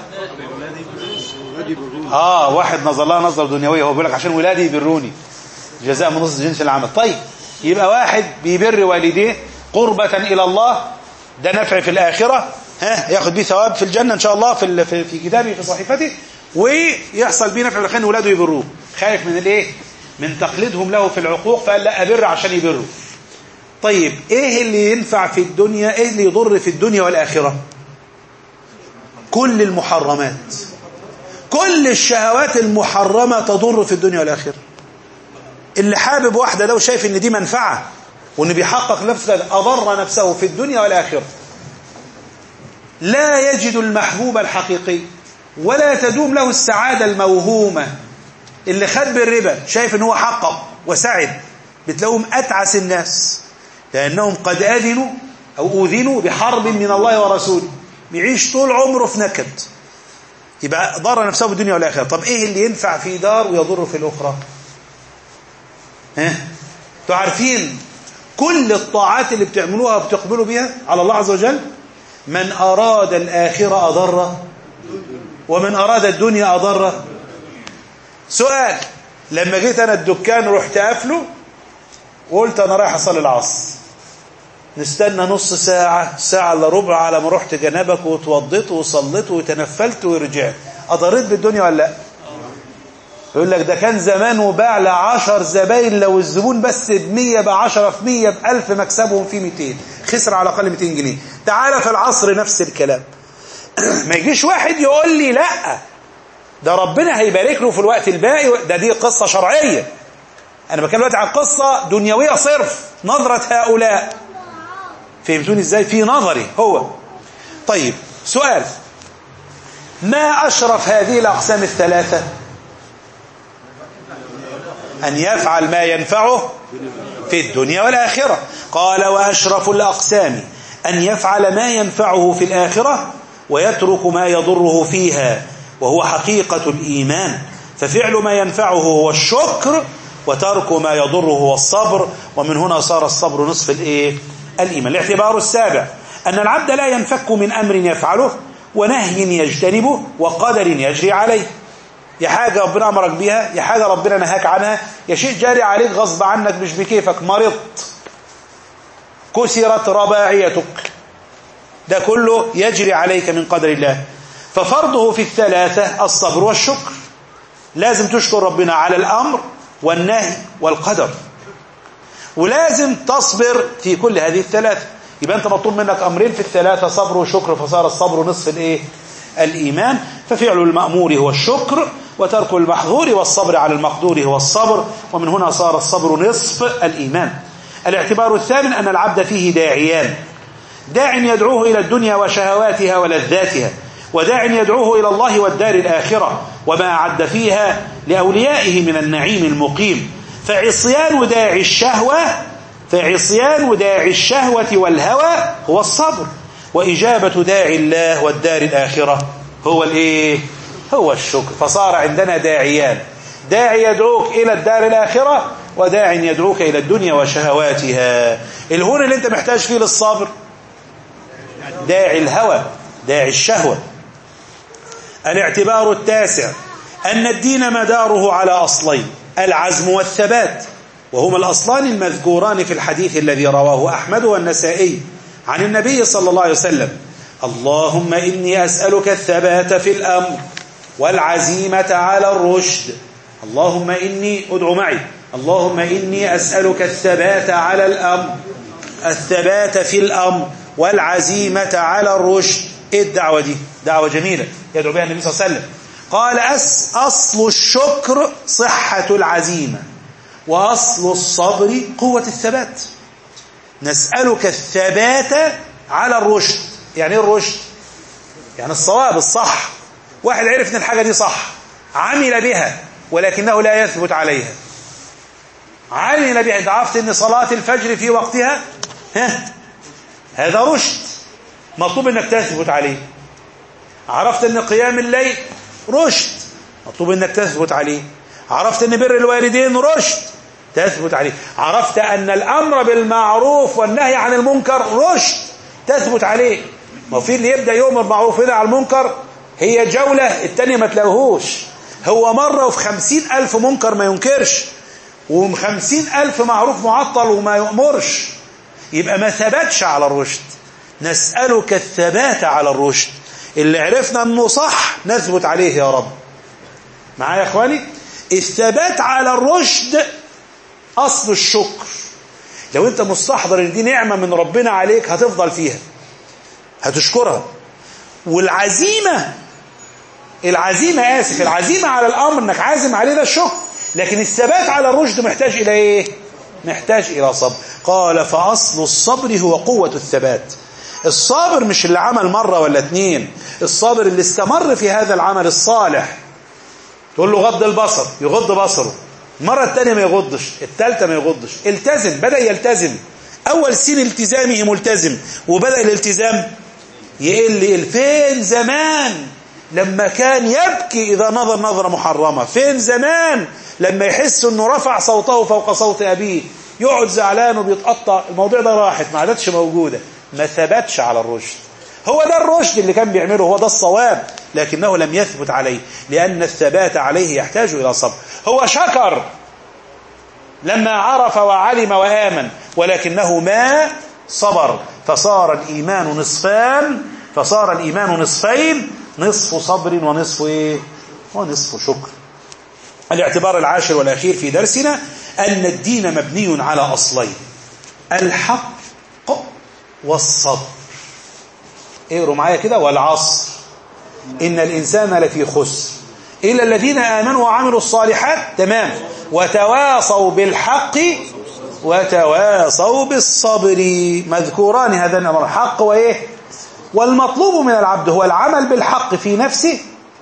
B: اه واحد نظر لها نظر دنيويه هو بيقول لك عشان ولادي يبروني جزاء من نص جنس العمل طيب يبقى واحد بيبر والديه قربة إلى الله ده نفع في الآخرة ها ياخد بيه ثواب في الجنة إن شاء الله في في, في كتابه في صحيفته ويحصل بيه نفع في الآخرة ولاده يبروه خايف من الايه من تقليدهم له في العقوق فقال لا أبر عشان يبروا طيب ايه اللي ينفع في الدنيا ايه اللي يضر في الدنيا والآخرة كل المحرمات كل الشهوات المحرمة تضر في الدنيا والآخرة اللي حابب واحدة لو شايف ان دي منفعة وان بيحقق نفسه أضر نفسه في الدنيا والآخرة لا يجد المحبوب الحقيقي ولا تدوم له السعادة الموهومة اللي خد بالربا شايف ان هو حقق وسعد بتلاقوهم أتعس الناس لأنهم قد أذنوا أو أذنوا بحرب من الله ورسوله بيعيش طول عمره في نكد يبقى ضر نفسه بالدنيا والآخرة طب إيه اللي ينفع في دار ويضر في الأخرى ها انتوا عارفين كل الطاعات اللي بتعملوها بتقبلوا بيها على الله عز وجل من أراد الآخرة أضر ومن أراد الدنيا أضر سؤال لما جيت أنا الدكان رحت قافله وقلت أنا رايح أصلي العصر نستنى نص ساعة ساعة إلا ربع على ما رحت جنبك وتوضيت وصليت وتنفلت ورجعت أضريت بالدنيا ولا لا يقول لك ده كان زمان وباع لعشر زباين لو الزبون بس بمية بعشرة في مية بألف مكسبهم في ميتين خسر على الأقل 200 جنيه تعالى في العصر نفس الكلام ما يجيش واحد يقول لي لا ده ربنا هيبارك له في الوقت الباقي ده دي قصة شرعية أنا بتكلم دلوقتي عن قصة دنيوية صرف نظرة هؤلاء فهمتوني ازاي في نظري هو طيب سؤال ما أشرف هذه الأقسام الثلاثة أن يفعل ما ينفعه في الدنيا والآخرة قال وأشرف الأقسام أن يفعل ما ينفعه في الآخرة ويترك ما يضره فيها وهو حقيقة الإيمان ففعل ما ينفعه هو الشكر وترك ما يضره هو الصبر ومن هنا صار الصبر نصف الإيه؟ الإيمان الاعتبار السابع أن العبد لا ينفك من أمر يفعله ونهي يجتنبه وقدر يجري عليه يا حاجة ربنا أمرك بيها يا حاجة ربنا نهاك عنها يا شيء جاري عليك غصب عنك مش بكيفك مرضت كسرت رباعيتك ده كله يجري عليك من قدر الله ففرضه في الثلاثة الصبر والشكر لازم تشكر ربنا على الأمر والنهي والقدر ولازم تصبر في كل هذه الثلاثة يبقى أنت مطلوب منك أمرين في الثلاثة صبر وشكر فصار الصبر نصف الإيه؟ الإيمان ففعل المأمور هو الشكر وترك المحظور والصبر على المقدور هو الصبر ومن هنا صار الصبر نصف الإيمان الاعتبار الثامن أن العبد فيه داعيان داع يدعوه إلى الدنيا وشهواتها ولذاتها وداع يدعوه إلى الله والدار الآخرة وما أعد فيها لأوليائه من النعيم المقيم فعصيان داعي الشهوة فعصيان داعي الشهوة والهوى هو الصبر وإجابة داعي الله والدار الآخرة هو الإيه؟ هو الشكر فصار عندنا داعيان داعي يدعوك إلى الدار الآخرة وداع يدعوك إلى الدنيا وشهواتها الهون اللي انت محتاج فيه للصبر داعي الهوى داعي الشهوة الاعتبار التاسع أن الدين مداره على أصلين العزم والثبات وهما الأصلان المذكوران في الحديث الذي رواه أحمد والنسائي عن النبي صلى الله عليه وسلم اللهم إني أسألك الثبات في الأمر والعزيمة على الرشد اللهم إني ادعو معي اللهم إني أسألك الثبات على الأمر الثبات في الأمر والعزيمة على الرشد إيه الدعوة دي دعوة جميلة يدعو بها النبي صلى الله عليه وسلم قال أس أصل الشكر صحة العزيمة وأصل الصبر قوة الثبات نسألك الثبات على الرشد يعني ايه الرشد يعني الصواب الصح واحد عرف ان الحاجة دي صح عمل بها ولكنه لا يثبت عليها عمل بها انت عرفت ان صلاة الفجر في وقتها ها هذا رشد مطلوب انك تثبت عليه عرفت ان قيام الليل رشد مطلوب انك تثبت عليه عرفت ان بر الوالدين رشد تثبت عليه عرفت ان الامر بالمعروف والنهي عن المنكر رشد تثبت عليه ما في اللي يبدا يؤمر بالمعروف وينهى عن المنكر هي جوله التانية ما تلاقوهوش هو مره وفي خمسين الف منكر ما ينكرش وخمسين ألف معروف معطل وما يؤمرش يبقى ما ثبتش على الرشد نسألك الثبات على الرشد اللي عرفنا أنه صح نثبت عليه يا رب معايا يا أخواني الثبات على الرشد أصل الشكر لو أنت مستحضر أن دي نعمة من ربنا عليك هتفضل فيها هتشكرها والعزيمة العزيمة آسف العزيمة على الأمر أنك عازم عليه ده الشكر لكن الثبات على الرشد محتاج إلى إيه؟ محتاج إلى صبر قال فأصل الصبر هو قوة الثبات الصابر مش اللي عمل مرة ولا اتنين الصابر اللي استمر في هذا العمل الصالح تقول له غض البصر يغض بصره المرة الثانية ما يغضش الثالثة ما يغضش التزم بدأ يلتزم أول سن التزامه ملتزم وبدأ الالتزام يقل فين زمان لما كان يبكي إذا نظر نظرة محرمة فين زمان لما يحس أنه رفع صوته فوق صوت أبيه يقعد زعلان وبيتقطع الموضوع ده راحت ما عادتش موجودة ما ثبتش على الرشد هو ده الرشد اللي كان بيعمله هو ده الصواب لكنه لم يثبت عليه لأن الثبات عليه يحتاج إلى صبر هو شكر لما عرف وعلم وآمن ولكنه ما صبر فصار الإيمان نصفان فصار الإيمان نصفين نصف صبر ونصف إيه؟ ونصف شكر الاعتبار العاشر والأخير في درسنا أن الدين مبني على أصلين الحق والصبر اقروا معايا كده والعصر إن الإنسان لفي خسر إلا الذين آمنوا وعملوا الصالحات تمام وتواصوا بالحق وتواصوا بالصبر مذكوران هذا الأمر حق وإيه والمطلوب من العبد هو العمل بالحق في نفسه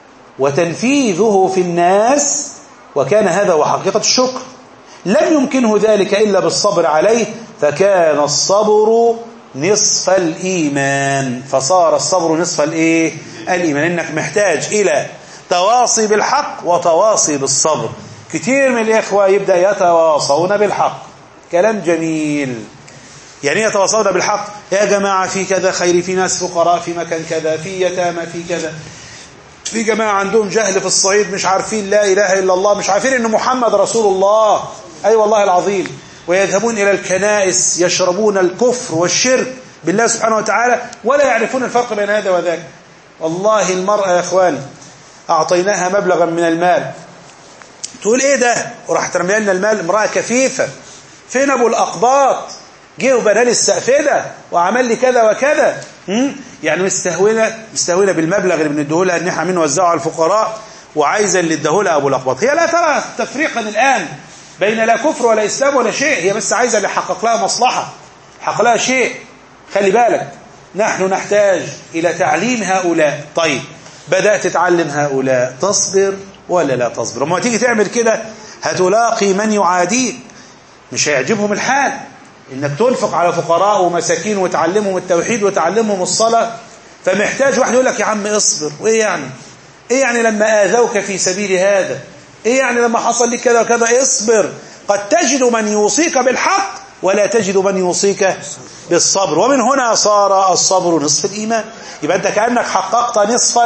B: وتنفيذه في الناس وكان هذا هو حقيقة الشكر لم يمكنه ذلك إلا بالصبر عليه فكان الصبر نصف الإيمان فصار الصبر نصف الإيه؟ الإيمان إنك محتاج إلى تواصي بالحق وتواصي بالصبر كتير من الإخوة يبدأ يتواصون بالحق كلام جميل يعني يتواصون بالحق يا جماعة في كذا خير في ناس فقراء في مكان كذا في يتامى في كذا في جماعة عندهم جهل في الصعيد مش عارفين لا إله إلا الله مش عارفين أن محمد رسول الله أي أيوة والله العظيم ويذهبون إلى الكنائس يشربون الكفر والشرك بالله سبحانه وتعالى ولا يعرفون الفرق بين هذا وذاك والله المرأة يا أخواني أعطيناها مبلغا من المال تقول إيه ده وراح ترمي لنا المال امرأة كفيفة فين أبو الأقباط جه وبنى لي السقفده وعمل لي كذا وكذا يعني مستهونه مستهونه بالمبلغ اللي بنديه لها ان احنا عاملين نوزعه على الفقراء وعايزه اللي اداه لها ابو الاقباط هي لا ترى تفريقا الان بين لا كفر ولا اسلام ولا شيء هي بس عايزه اللي يحقق لها مصلحه يحقق لها شيء خلي بالك نحن نحتاج الى تعليم هؤلاء طيب بدات تعلم هؤلاء تصبر ولا لا تصبر وما تيجي تعمل كده هتلاقي من يعاديك مش هيعجبهم الحال انك تنفق على فقراء ومساكين وتعلمهم التوحيد وتعلمهم الصلاة فمحتاج واحد يقول لك يا عم اصبر وايه يعني ايه يعني لما آذوك في سبيل هذا ايه يعني لما حصل لك كذا وكذا اصبر قد تجد من يوصيك بالحق ولا تجد من يوصيك بالصبر ومن هنا صار الصبر نصف الإيمان يبقى أنت كأنك حققت نصفا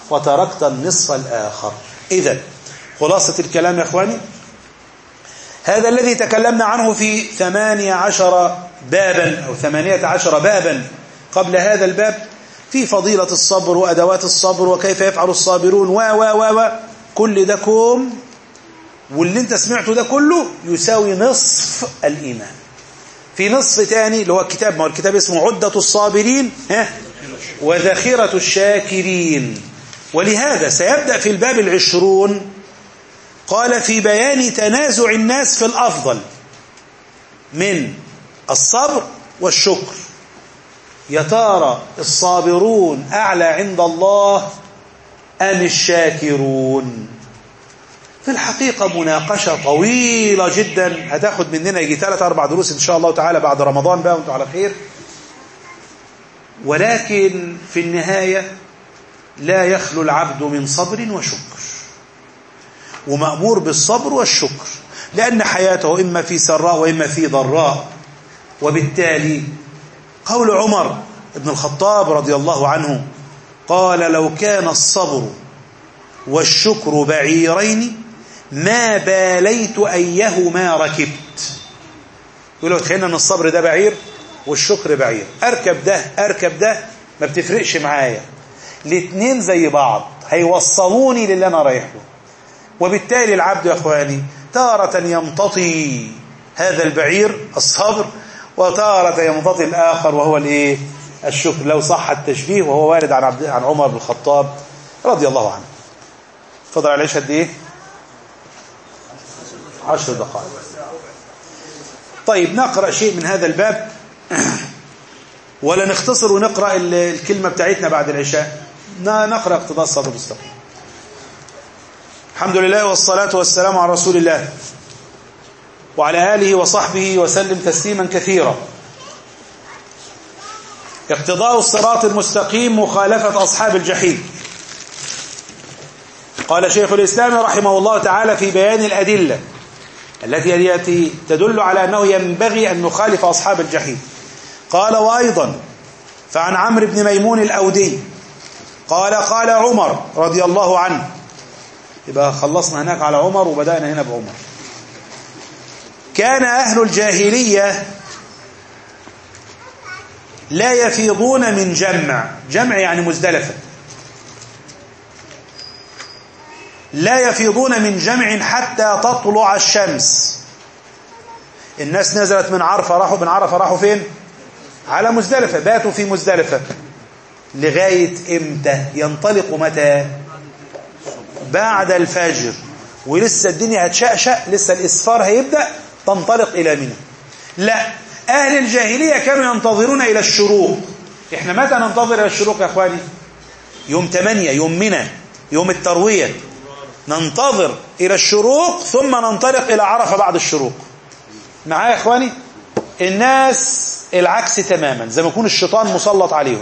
B: وتركت النصف الآخر إذا خلاصة الكلام يا أخواني هذا الذي تكلمنا عنه في ثمانية عشر بابا أو ثمانية عشر بابا قبل هذا الباب في فضيلة الصبر وأدوات الصبر وكيف يفعل الصابرون و و و و كل ده كوم واللي انت سمعته ده كله يساوي نصف الإيمان في نصف تاني اللي هو الكتاب ما هو الكتاب اسمه عدة الصابرين ها وذخيرة الشاكرين ولهذا سيبدأ في الباب العشرون قال في بيان تنازع الناس في الأفضل من الصبر والشكر يا ترى الصابرون أعلى عند الله أم الشاكرون في الحقيقة مناقشة طويلة جدا هتاخد مننا يجي ثلاث أربع دروس إن شاء الله تعالى بعد رمضان بقى وانتم على خير ولكن في النهاية لا يخلو العبد من صبر وشكر ومأمور بالصبر والشكر لأن حياته إما في سراء وإما في ضراء وبالتالي قول عمر بن الخطاب رضي الله عنه قال لو كان الصبر والشكر بعيرين ما باليت أيهما ركبت يقول له تخيلنا أن الصبر ده بعير والشكر بعير أركب ده أركب ده ما بتفرقش معايا الاتنين زي بعض هيوصلوني للي أنا رايح له وبالتالي العبد يا أخواني تارة يمتطي هذا البعير الصبر وتارة يمتطي الآخر وهو الإيه الشكر لو صح التشبيه وهو وارد عن عبد عن عمر بن الخطاب رضي الله عنه فضل عليه قد إيه عشر دقائق طيب نقرأ شيء من هذا الباب ولا نختصر ونقرأ الكلمة بتاعتنا بعد العشاء نقرأ اقتضاء الصلاة المستقيم الحمد لله والصلاة والسلام على رسول الله وعلى آله وصحبه وسلم تسليما كثيرا اقتضاء الصراط المستقيم مخالفة أصحاب الجحيم قال شيخ الإسلام رحمه الله تعالى في بيان الأدلة التي التي تدل على أنه ينبغي أن نخالف أصحاب الجحيم قال وأيضا فعن عمرو بن ميمون الأودي قال قال عمر رضي الله عنه يبقى خلصنا هناك على عمر وبدأنا هنا بعمر كان أهل الجاهلية لا يفيضون من جمع جمع يعني مزدلفة لا يفيضون من جمع حتى تطلع الشمس الناس نزلت من عرفة راحوا من عرفة راحوا فين على مزدلفة باتوا في مزدلفة لغاية امتى ينطلق متى بعد الفجر ولسه الدنيا هتشقشق لسه الإسفار هيبدأ تنطلق إلى منى لا أهل الجاهلية كانوا ينتظرون إلى الشروق إحنا متى ننتظر إلى الشروق يا أخواني يوم 8 يوم منى يوم التروية ننتظر إلى الشروق ثم ننطلق إلى عرفة بعد الشروق معايا يا أخواني الناس العكس تماما زي ما يكون الشيطان مسلط عليهم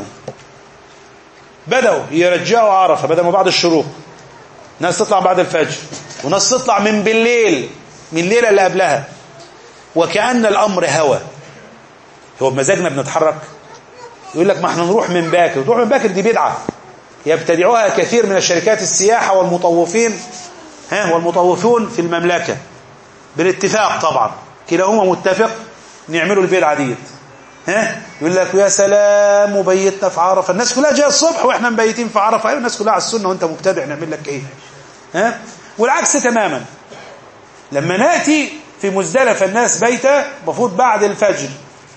B: بدأوا يرجعوا عرفة بدأوا بعد الشروق ناس تطلع بعد الفجر وناس تطلع من بالليل من الليلة اللي قبلها وكأن الأمر هوى هو بمزاجنا بنتحرك يقول لك ما احنا نروح من باكر نروح من باكر دي بدعة يبتدعوها كثير من الشركات السياحة والمطوفين ها والمطوفون في المملكة بالاتفاق طبعا كلاهما متفق نعملوا البدعة ديت ها يقول لك يا سلام وبيتنا في عرفه الناس كلها جايه الصبح واحنا مبيتين في عرفه ايوه الناس كلها على السنه وانت مبتدع نعمل لك ايه ها والعكس تماما لما ناتي في مزدلفه الناس بيته المفروض بعد الفجر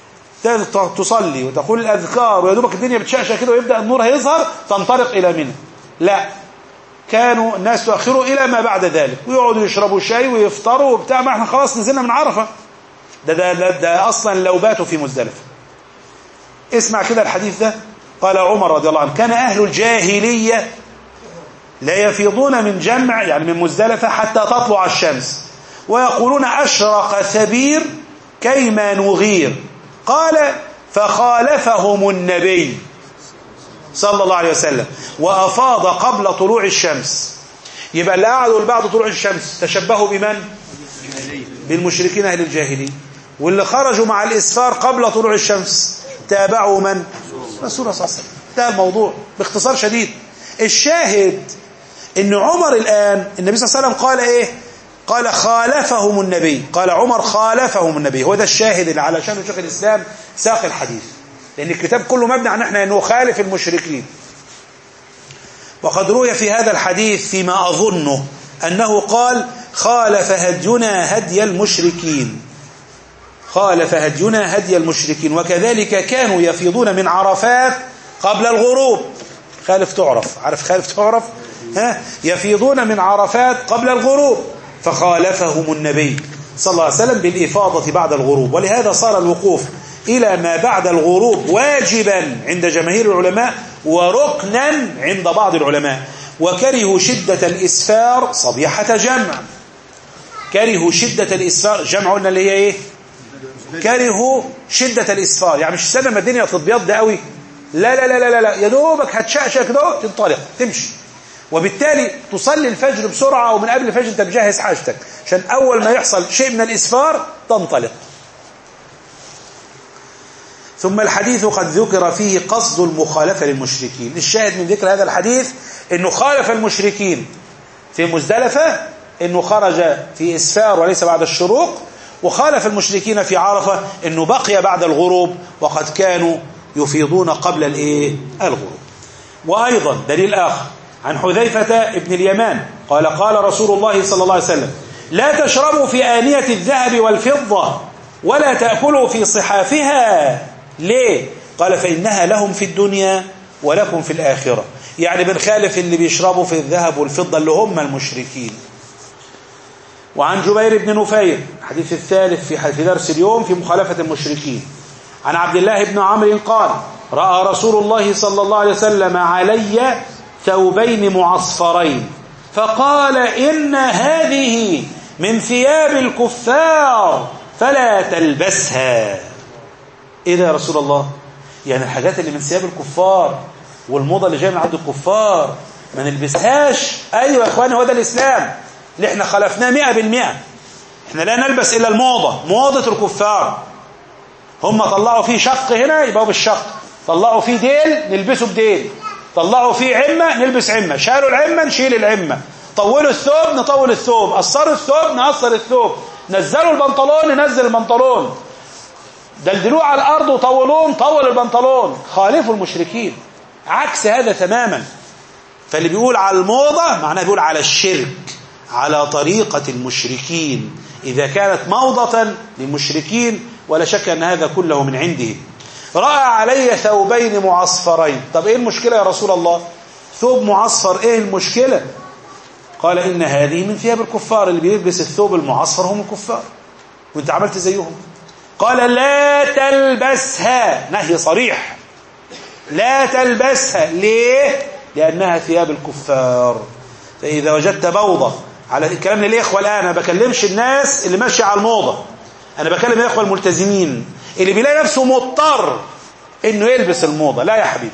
B: تصلي وتقول الاذكار ويا دوبك الدنيا بتشعشع كده ويبدا النور هيظهر تنطلق الى منى لا كانوا الناس تؤخروا الى ما بعد ذلك ويقعدوا يشربوا شاي ويفطروا وبتاع ما احنا خلاص نزلنا من عرفه ده ده ده, ده اصلا لو باتوا في مزدلفه اسمع كده الحديث ده قال عمر رضي الله عنه كان أهل الجاهلية لا يفيضون من جمع يعني من مزدلفة حتى تطلع الشمس ويقولون أشرق ثبير كيما نغير قال فخالفهم النبي صلى الله عليه وسلم وأفاض قبل طلوع الشمس يبقى اللي قعدوا بعد طلوع الشمس تشبهوا بمن؟ بالمشركين أهل الجاهلية واللي خرجوا مع الإسفار قبل طلوع الشمس تابعوا من رسول الله صلى الله عليه وسلم ده الموضوع باختصار شديد الشاهد ان عمر الآن النبي صلى الله عليه وسلم قال ايه قال خالفهم النبي قال عمر خالفهم النبي هو ده الشاهد اللي علشان شيخ الإسلام ساق الحديث لأن الكتاب كله مبني عن احنا انه خالف المشركين وقد روي في هذا الحديث فيما أظنه أنه قال خالف هدينا هدي المشركين خالف هدينا هدي المشركين وكذلك كانوا يفيضون من عرفات قبل الغروب خالف تعرف عارف خالف تعرف ها يفيضون من عرفات قبل الغروب فخالفهم النبي صلى الله عليه وسلم بالإفاضة بعد الغروب ولهذا صار الوقوف إلى ما بعد الغروب واجبا عند جماهير العلماء وركنا عند بعض العلماء وكرهوا شدة الإسفار صبيحة جمع كرهوا شدة الإسفار جمع قلنا اللي هي إيه كرهوا شدة الإسفار يعني مش استنى ما الدنيا تتبيض ده قوي لا لا لا لا لا يا دوبك هتشقشق كده تنطلق تمشي وبالتالي تصلي الفجر بسرعة ومن قبل الفجر انت مجهز حاجتك عشان أول ما يحصل شيء من الإسفار تنطلق ثم الحديث قد ذكر فيه قصد المخالفة للمشركين الشاهد من ذكر هذا الحديث أنه خالف المشركين في مزدلفة أنه خرج في إسفار وليس بعد الشروق وخالف المشركين في عرفة أنه بقي بعد الغروب وقد كانوا يفيضون قبل الإيه؟ الغروب وأيضا دليل آخر عن حذيفة ابن اليمان قال قال رسول الله صلى الله عليه وسلم لا تشربوا في آنية الذهب والفضة ولا تأكلوا في صحافها ليه؟ قال فإنها لهم في الدنيا ولكم في الآخرة يعني بنخالف اللي بيشربوا في الذهب والفضة اللي هم المشركين وعن جبير بن نفير الحديث الثالث في درس اليوم في مخالفة المشركين عن عبد الله بن عمرو قال رأى رسول الله صلى الله عليه وسلم علي ثوبين معصفرين فقال إن هذه من ثياب الكفار فلا تلبسها إيه ده يا رسول الله يعني الحاجات اللي من ثياب الكفار والموضة اللي جاية من عند الكفار ما نلبسهاش أيوة يا إخواني هو ده الإسلام اللي احنا خلفناه مئة بالمئة احنا لا نلبس إلا الموضة موضة الكفار هم طلعوا فيه شق هنا يبقوا بالشق طلعوا فيه ديل نلبسه بديل طلعوا فيه عمة نلبس عمة شالوا العمة نشيل العمة طولوا الثوب نطول الثوب قصروا الثوب نقصر الثوب نزلوا البنطلون ننزل البنطلون دلدلوه على الأرض وطولوه نطول البنطلون خالفوا المشركين عكس هذا تماما فاللي بيقول على الموضة معناه بيقول على الشرك على طريقة المشركين إذا كانت موضة للمشركين ولا شك أن هذا كله من عنده رأى علي ثوبين معصفرين طب إيه المشكلة يا رسول الله ثوب معصفر إيه المشكلة قال إن هذه من ثياب الكفار اللي بيلبس الثوب المعصفر هم الكفار وانت عملت زيهم قال لا تلبسها نهي صريح لا تلبسها ليه لأنها ثياب الكفار فإذا وجدت بوضة على الكلام للإخوة الآن أنا بكلمش الناس اللي ماشية على الموضة أنا بكلم الإخوة الملتزمين اللي بيلاقي نفسه مضطر إنه يلبس الموضة لا يا حبيبي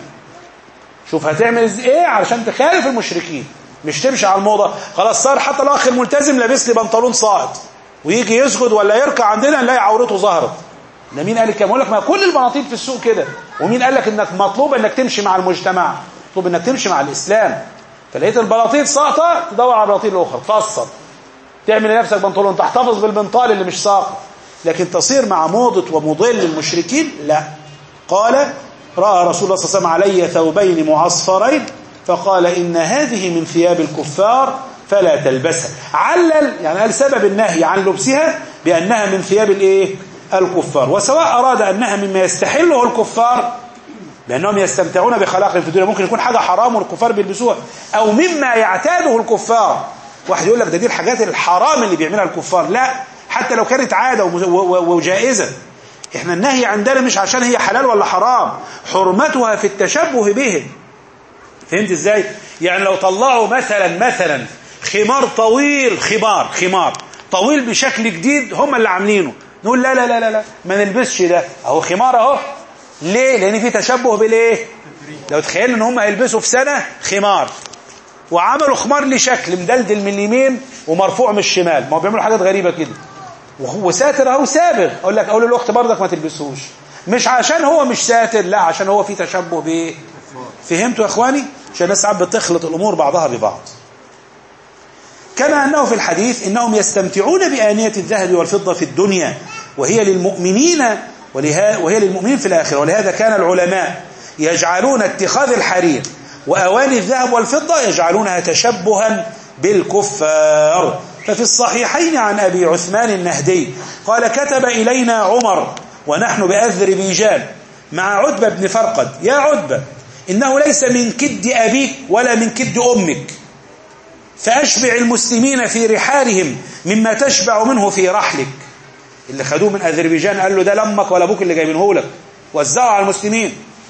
B: شوف هتعمل إيه علشان تخالف المشركين مش تمشي على الموضة خلاص صار حتى الأخ الملتزم لابس لي بنطلون ساقط ويجي يسجد ولا يركع عندنا نلاقي عورته ظهرت ده مين قال الكلام لك ما كل البناطيل في السوق كده ومين قال لك انك مطلوب انك تمشي مع المجتمع مطلوب انك تمشي مع الاسلام فلقيت البناطيل ساقطه تدور على البناطيل الاخرى تفصل تعمل لنفسك بنطلون تحتفظ بالبنطال اللي مش ساقط لكن تصير مع موضة ومضل المشركين لا قال رأى رسول الله صلى الله عليه وسلم علي ثوبين معصفرين فقال إن هذه من ثياب الكفار فلا تلبسها علل يعني قال سبب النهي عن لبسها بأنها من ثياب الايه الكفار وسواء أراد أنها مما يستحله الكفار لأنهم يستمتعون بخلاقهم في الدنيا ممكن يكون حاجة حرام والكفار بيلبسوها أو مما يعتاده الكفار واحد يقول لك ده دي الحاجات الحرام اللي بيعملها الكفار لا حتى لو كانت عادة وجائزة احنا النهي عندنا مش عشان هي حلال ولا حرام حرمتها في التشبه بهم فهمت ازاي يعني لو طلعوا مثلا مثلا خمار طويل خمار خمار طويل بشكل جديد هم اللي عاملينه نقول لا لا لا لا, لا ما نلبسش ده اهو خمار اهو ليه لان في تشبه بالايه لو تخيلنا ان هم هيلبسوا في سنه خمار وعملوا خمار ليه شكل مدلدل من اليمين ومرفوع من الشمال ما هو بيعملوا حاجات غريبه كده وساتر اهو سابغ اقول لك اقول للاخت برضك ما تلبسوش مش عشان هو مش ساتر لا عشان هو في تشبه بايه فهمتوا يا اخواني عشان الناس ساعات بتخلط الأمور بعضها ببعض كما أنه في الحديث إنهم يستمتعون بآنية الذهب والفضة في الدنيا وهي للمؤمنين وهي للمؤمنين في الآخرة ولهذا كان العلماء يجعلون اتخاذ الحرير وأواني الذهب والفضة يجعلونها تشبها بالكفار ففي الصحيحين عن أبي عثمان النهدي قال كتب إلينا عمر ونحن بأذربيجان مع عتبة بن فرقد يا عتبة إنه ليس من كد أبيك ولا من كد أمك فأشبع المسلمين في رحالهم مما تشبع منه في رحلك اللي خدوه من أذربيجان قال له ده لمك ولا أبوك اللي جايبينه لك وزعوا على المسلمين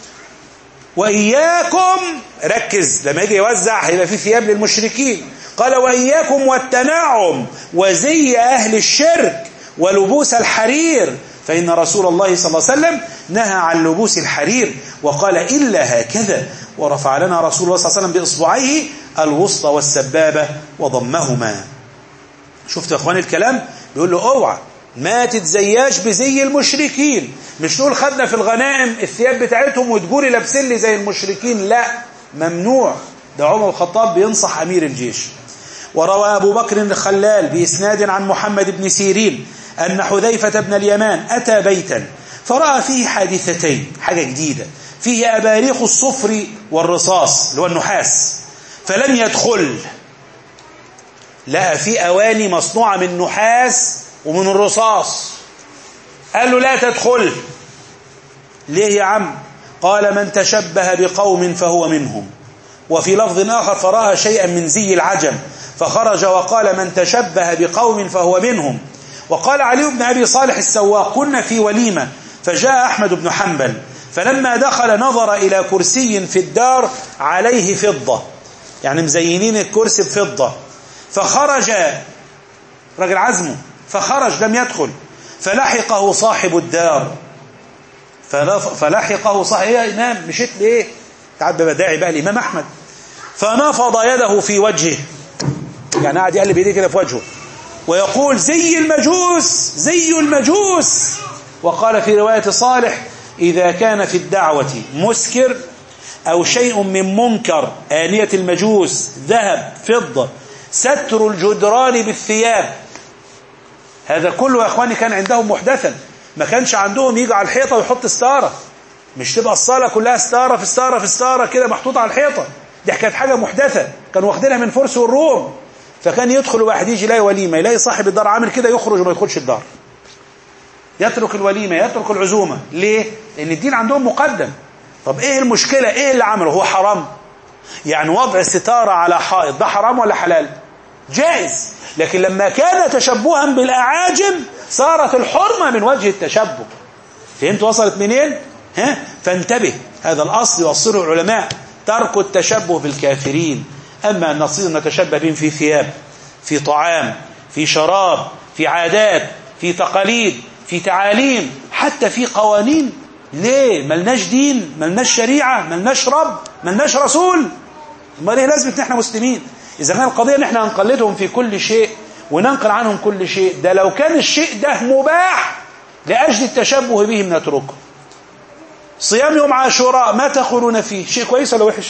B: وإياكم ركز لما يجي يوزع هيبقى في ثياب للمشركين قال وإياكم والتنعم وزي أهل الشرك ولبوس الحرير فإن رسول الله صلى الله عليه وسلم نهى عن لبوس الحرير وقال إلا هكذا ورفع لنا رسول الله صلى الله عليه وسلم بإصبعيه الوسطى والسبابة وضمهما شفت يا أخواني الكلام بيقول له اوعى ما تتزياش بزي المشركين مش نقول خدنا في الغنائم الثياب بتاعتهم وتقولي لابسين لي زي المشركين لا ممنوع ده عمر الخطاب بينصح أمير الجيش وروى أبو بكر الخلال بإسناد عن محمد بن سيرين أن حذيفة بن اليمان أتى بيتا فرأى فيه حادثتين حاجة جديدة فيه أباريق الصفر والرصاص اللي هو النحاس فلم يدخل لقى فيه أواني مصنوعة من نحاس ومن الرصاص قال له لا تدخل ليه يا عم قال من تشبه بقوم فهو منهم وفي لفظ آخر فرأى شيئا من زي العجم فخرج وقال من تشبه بقوم فهو منهم وقال علي بن أبي صالح السواق كنا في وليمة فجاء أحمد بن حنبل فلما دخل نظر إلى كرسي في الدار عليه فضة يعني مزينين الكرسي بفضة فخرج رجل عزمه فخرج لم يدخل فلحقه صاحب الدار فلحقه صاحب ايه يا إمام مشيت ليه تعب بداعي بقى الإمام أحمد فنفض يده في وجهه يعني قاعد يقلب ايديه كده في وجهه ويقول زي المجوس زي المجوس وقال في رواية صالح إذا كان في الدعوة مسكر أو شيء من منكر آنية المجوس ذهب فضة ستر الجدران بالثياب هذا كله يا أخواني كان عندهم محدثا ما كانش عندهم يجي على الحيطة ويحط ستارة مش تبقى الصالة كلها ستارة في ستارة في ستارة كده محطوطة على الحيطة دي كانت حاجة محدثة كانوا واخدينها من فرس والروم فكان يدخل واحد يجي يلاقي وليمة يلاقي صاحب الدار عامل كده يخرج وما يدخلش الدار يترك الوليمة يترك العزومة ليه؟ لأن الدين عندهم مقدم طب ايه المشكلة ايه اللي عمله هو حرام يعني وضع ستارة على حائط ده حرام ولا حلال جائز لكن لما كان تشبها بالأعاجم صارت الحرمة من وجه التشبه فهمت وصلت منين ها فانتبه هذا الأصل يوصله العلماء ترك التشبه بالكافرين أما أن نصير نتشبه بهم في ثياب في طعام في شراب في عادات في تقاليد في تعاليم حتى في قوانين ليه ملناش دين ملناش شريعة ملناش رب ملناش رسول ما ليه لازمة احنا مسلمين إذا كان القضية ان احنا نقلدهم في كل شيء وننقل عنهم كل شيء ده لو كان الشيء ده مباح لأجل التشبه بهم نتركه صيام يوم عاشوراء ما تقولون فيه شيء كويس ولا وحش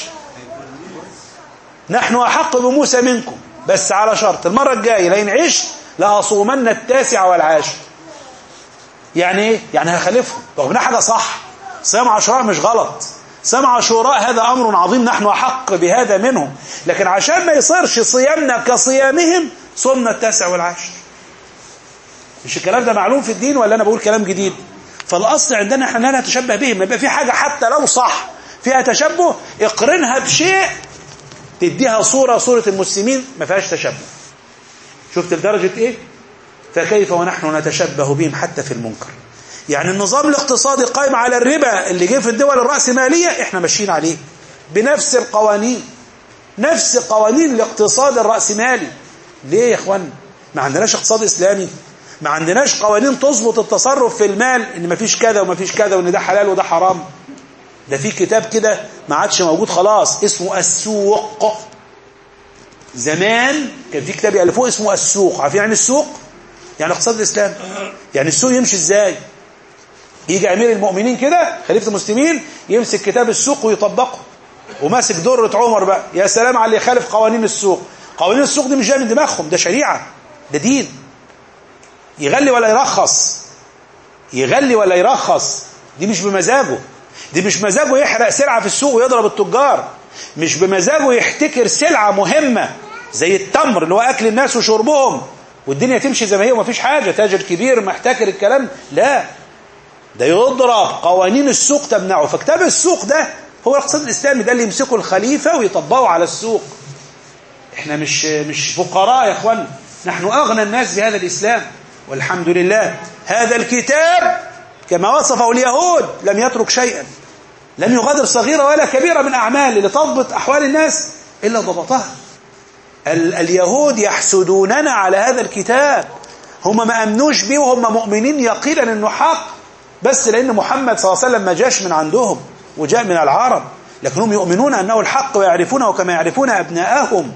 B: نحن أحق بموسى منكم بس على شرط المرة الجاية لئن عشت لأصومن التاسع والعاشر يعني ايه؟ يعني هخالفهم رغم انها حاجة صح صيام عاشوراء مش غلط صيام عاشوراء هذا أمر عظيم نحن أحق بهذا منهم لكن عشان ما يصيرش صيامنا كصيامهم صمنا التاسع والعاشر مش الكلام ده معلوم في الدين ولا أنا بقول كلام جديد فالأصل عندنا احنا لا نتشبه بهم يبقى في حاجة حتى لو صح فيها تشبه اقرنها بشيء تديها صورة صورة المسلمين ما فيهاش تشبه شفت لدرجة ايه فكيف ونحن نتشبه بهم حتى في المنكر يعني النظام الاقتصادي قائم على الربا اللي جه في الدول الرأسمالية احنا ماشيين عليه بنفس القوانين نفس قوانين الاقتصاد الرأسمالي ليه يا اخوان ما عندناش اقتصاد اسلامي ما عندناش قوانين تظبط التصرف في المال ان ما فيش كذا وما فيش كذا وان ده حلال وده حرام ده في كتاب كده ما عادش موجود خلاص اسمه السوق زمان كان في كتاب يألفوه اسمه السوق عارفين يعني السوق يعني اقتصاد الاسلام يعني السوق يمشي ازاي يجي امير المؤمنين كده خليفه المسلمين يمسك كتاب السوق ويطبقه وماسك درة عمر بقى يا سلام على اللي يخالف قوانين السوق قوانين السوق دي مش جايه من دماغهم ده شريعة ده دين يغلي ولا يرخص يغلي ولا يرخص دي مش بمزاجه دي مش مزاجه يحرق سلعة في السوق ويضرب التجار مش بمزاجه يحتكر سلعة مهمة زي التمر اللي هو أكل الناس وشربهم والدنيا تمشي زي ما هي ومفيش حاجة تاجر كبير محتكر الكلام لا ده يضرب قوانين السوق تمنعه فكتاب السوق ده هو الاقتصاد الإسلامي ده اللي يمسكه الخليفة ويطبقه على السوق احنا مش مش فقراء يا اخوان نحن أغنى الناس بهذا الإسلام والحمد لله هذا الكتاب كما وصفه اليهود لم يترك شيئا لم يغادر صغيرة ولا كبيرة من أعمال لتضبط أحوال الناس إلا ضبطها ال اليهود يحسدوننا على هذا الكتاب هم ما أمنوش به وهم مؤمنين يقينا أنه حق بس لأن محمد صلى الله عليه وسلم ما جاش من عندهم وجاء من العرب لكنهم يؤمنون أنه الحق ويعرفونه كما يعرفون أبناءهم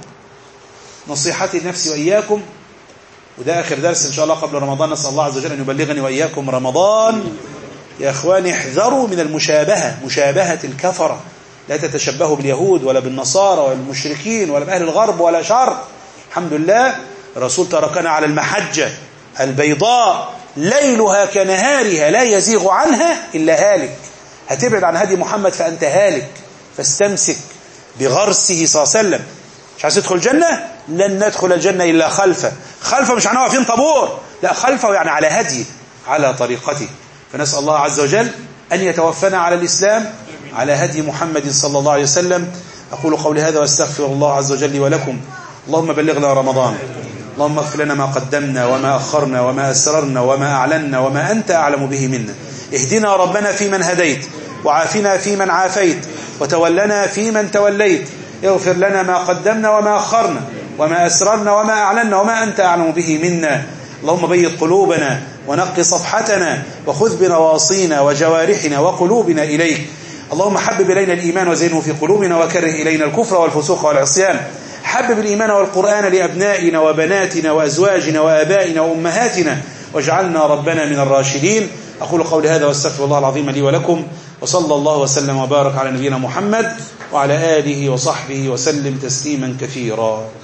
B: نصيحتي لنفسي وإياكم وده آخر درس إن شاء الله قبل رمضان نسأل الله عز وجل أن يبلغني وإياكم رمضان يا أخواني احذروا من المشابهة مشابهة الكفرة لا تتشبهوا باليهود ولا بالنصارى ولا بالمشركين ولا بأهل الغرب ولا شرق الحمد لله الرسول تركنا على المحجة البيضاء ليلها كنهارها لا يزيغ عنها إلا هالك هتبعد عن هدي محمد فأنت هالك فاستمسك بغرسه صلى الله عليه وسلم مش عايز تدخل الجنة لن ندخل الجنة إلا خلفه خلفه مش معناه واقفين طابور لا خلفه يعني على هديه على طريقته فنسأل الله عز وجل أن يتوفنا على الإسلام على هدي محمد صلى الله عليه وسلم أقول قولي هذا واستغفر الله عز وجل لي ولكم اللهم بلغنا رمضان اللهم اغفر لنا ما قدمنا وما أخرنا وما أسررنا وما أعلنا وما أنت أعلم به منا اهدنا ربنا فيمن هديت وعافنا فيمن عافيت وتولنا فيمن توليت اغفر لنا ما قدمنا وما أخرنا وما أسررنا وما أعلنا وما أنت أعلم به منا اللهم بيض قلوبنا ونق صفحتنا وخذ بنواصينا وجوارحنا وقلوبنا إليك اللهم حبب إلينا الإيمان وزينه في قلوبنا وكره إلينا الكفر والفسوق والعصيان حبب الإيمان والقرآن لأبنائنا وبناتنا وأزواجنا وآبائنا وأمهاتنا واجعلنا ربنا من الراشدين أقول قولي هذا واستغفر الله العظيم لي ولكم وصلى الله وسلم وبارك على نبينا محمد وعلى آله وصحبه وسلم تسليما كثيرا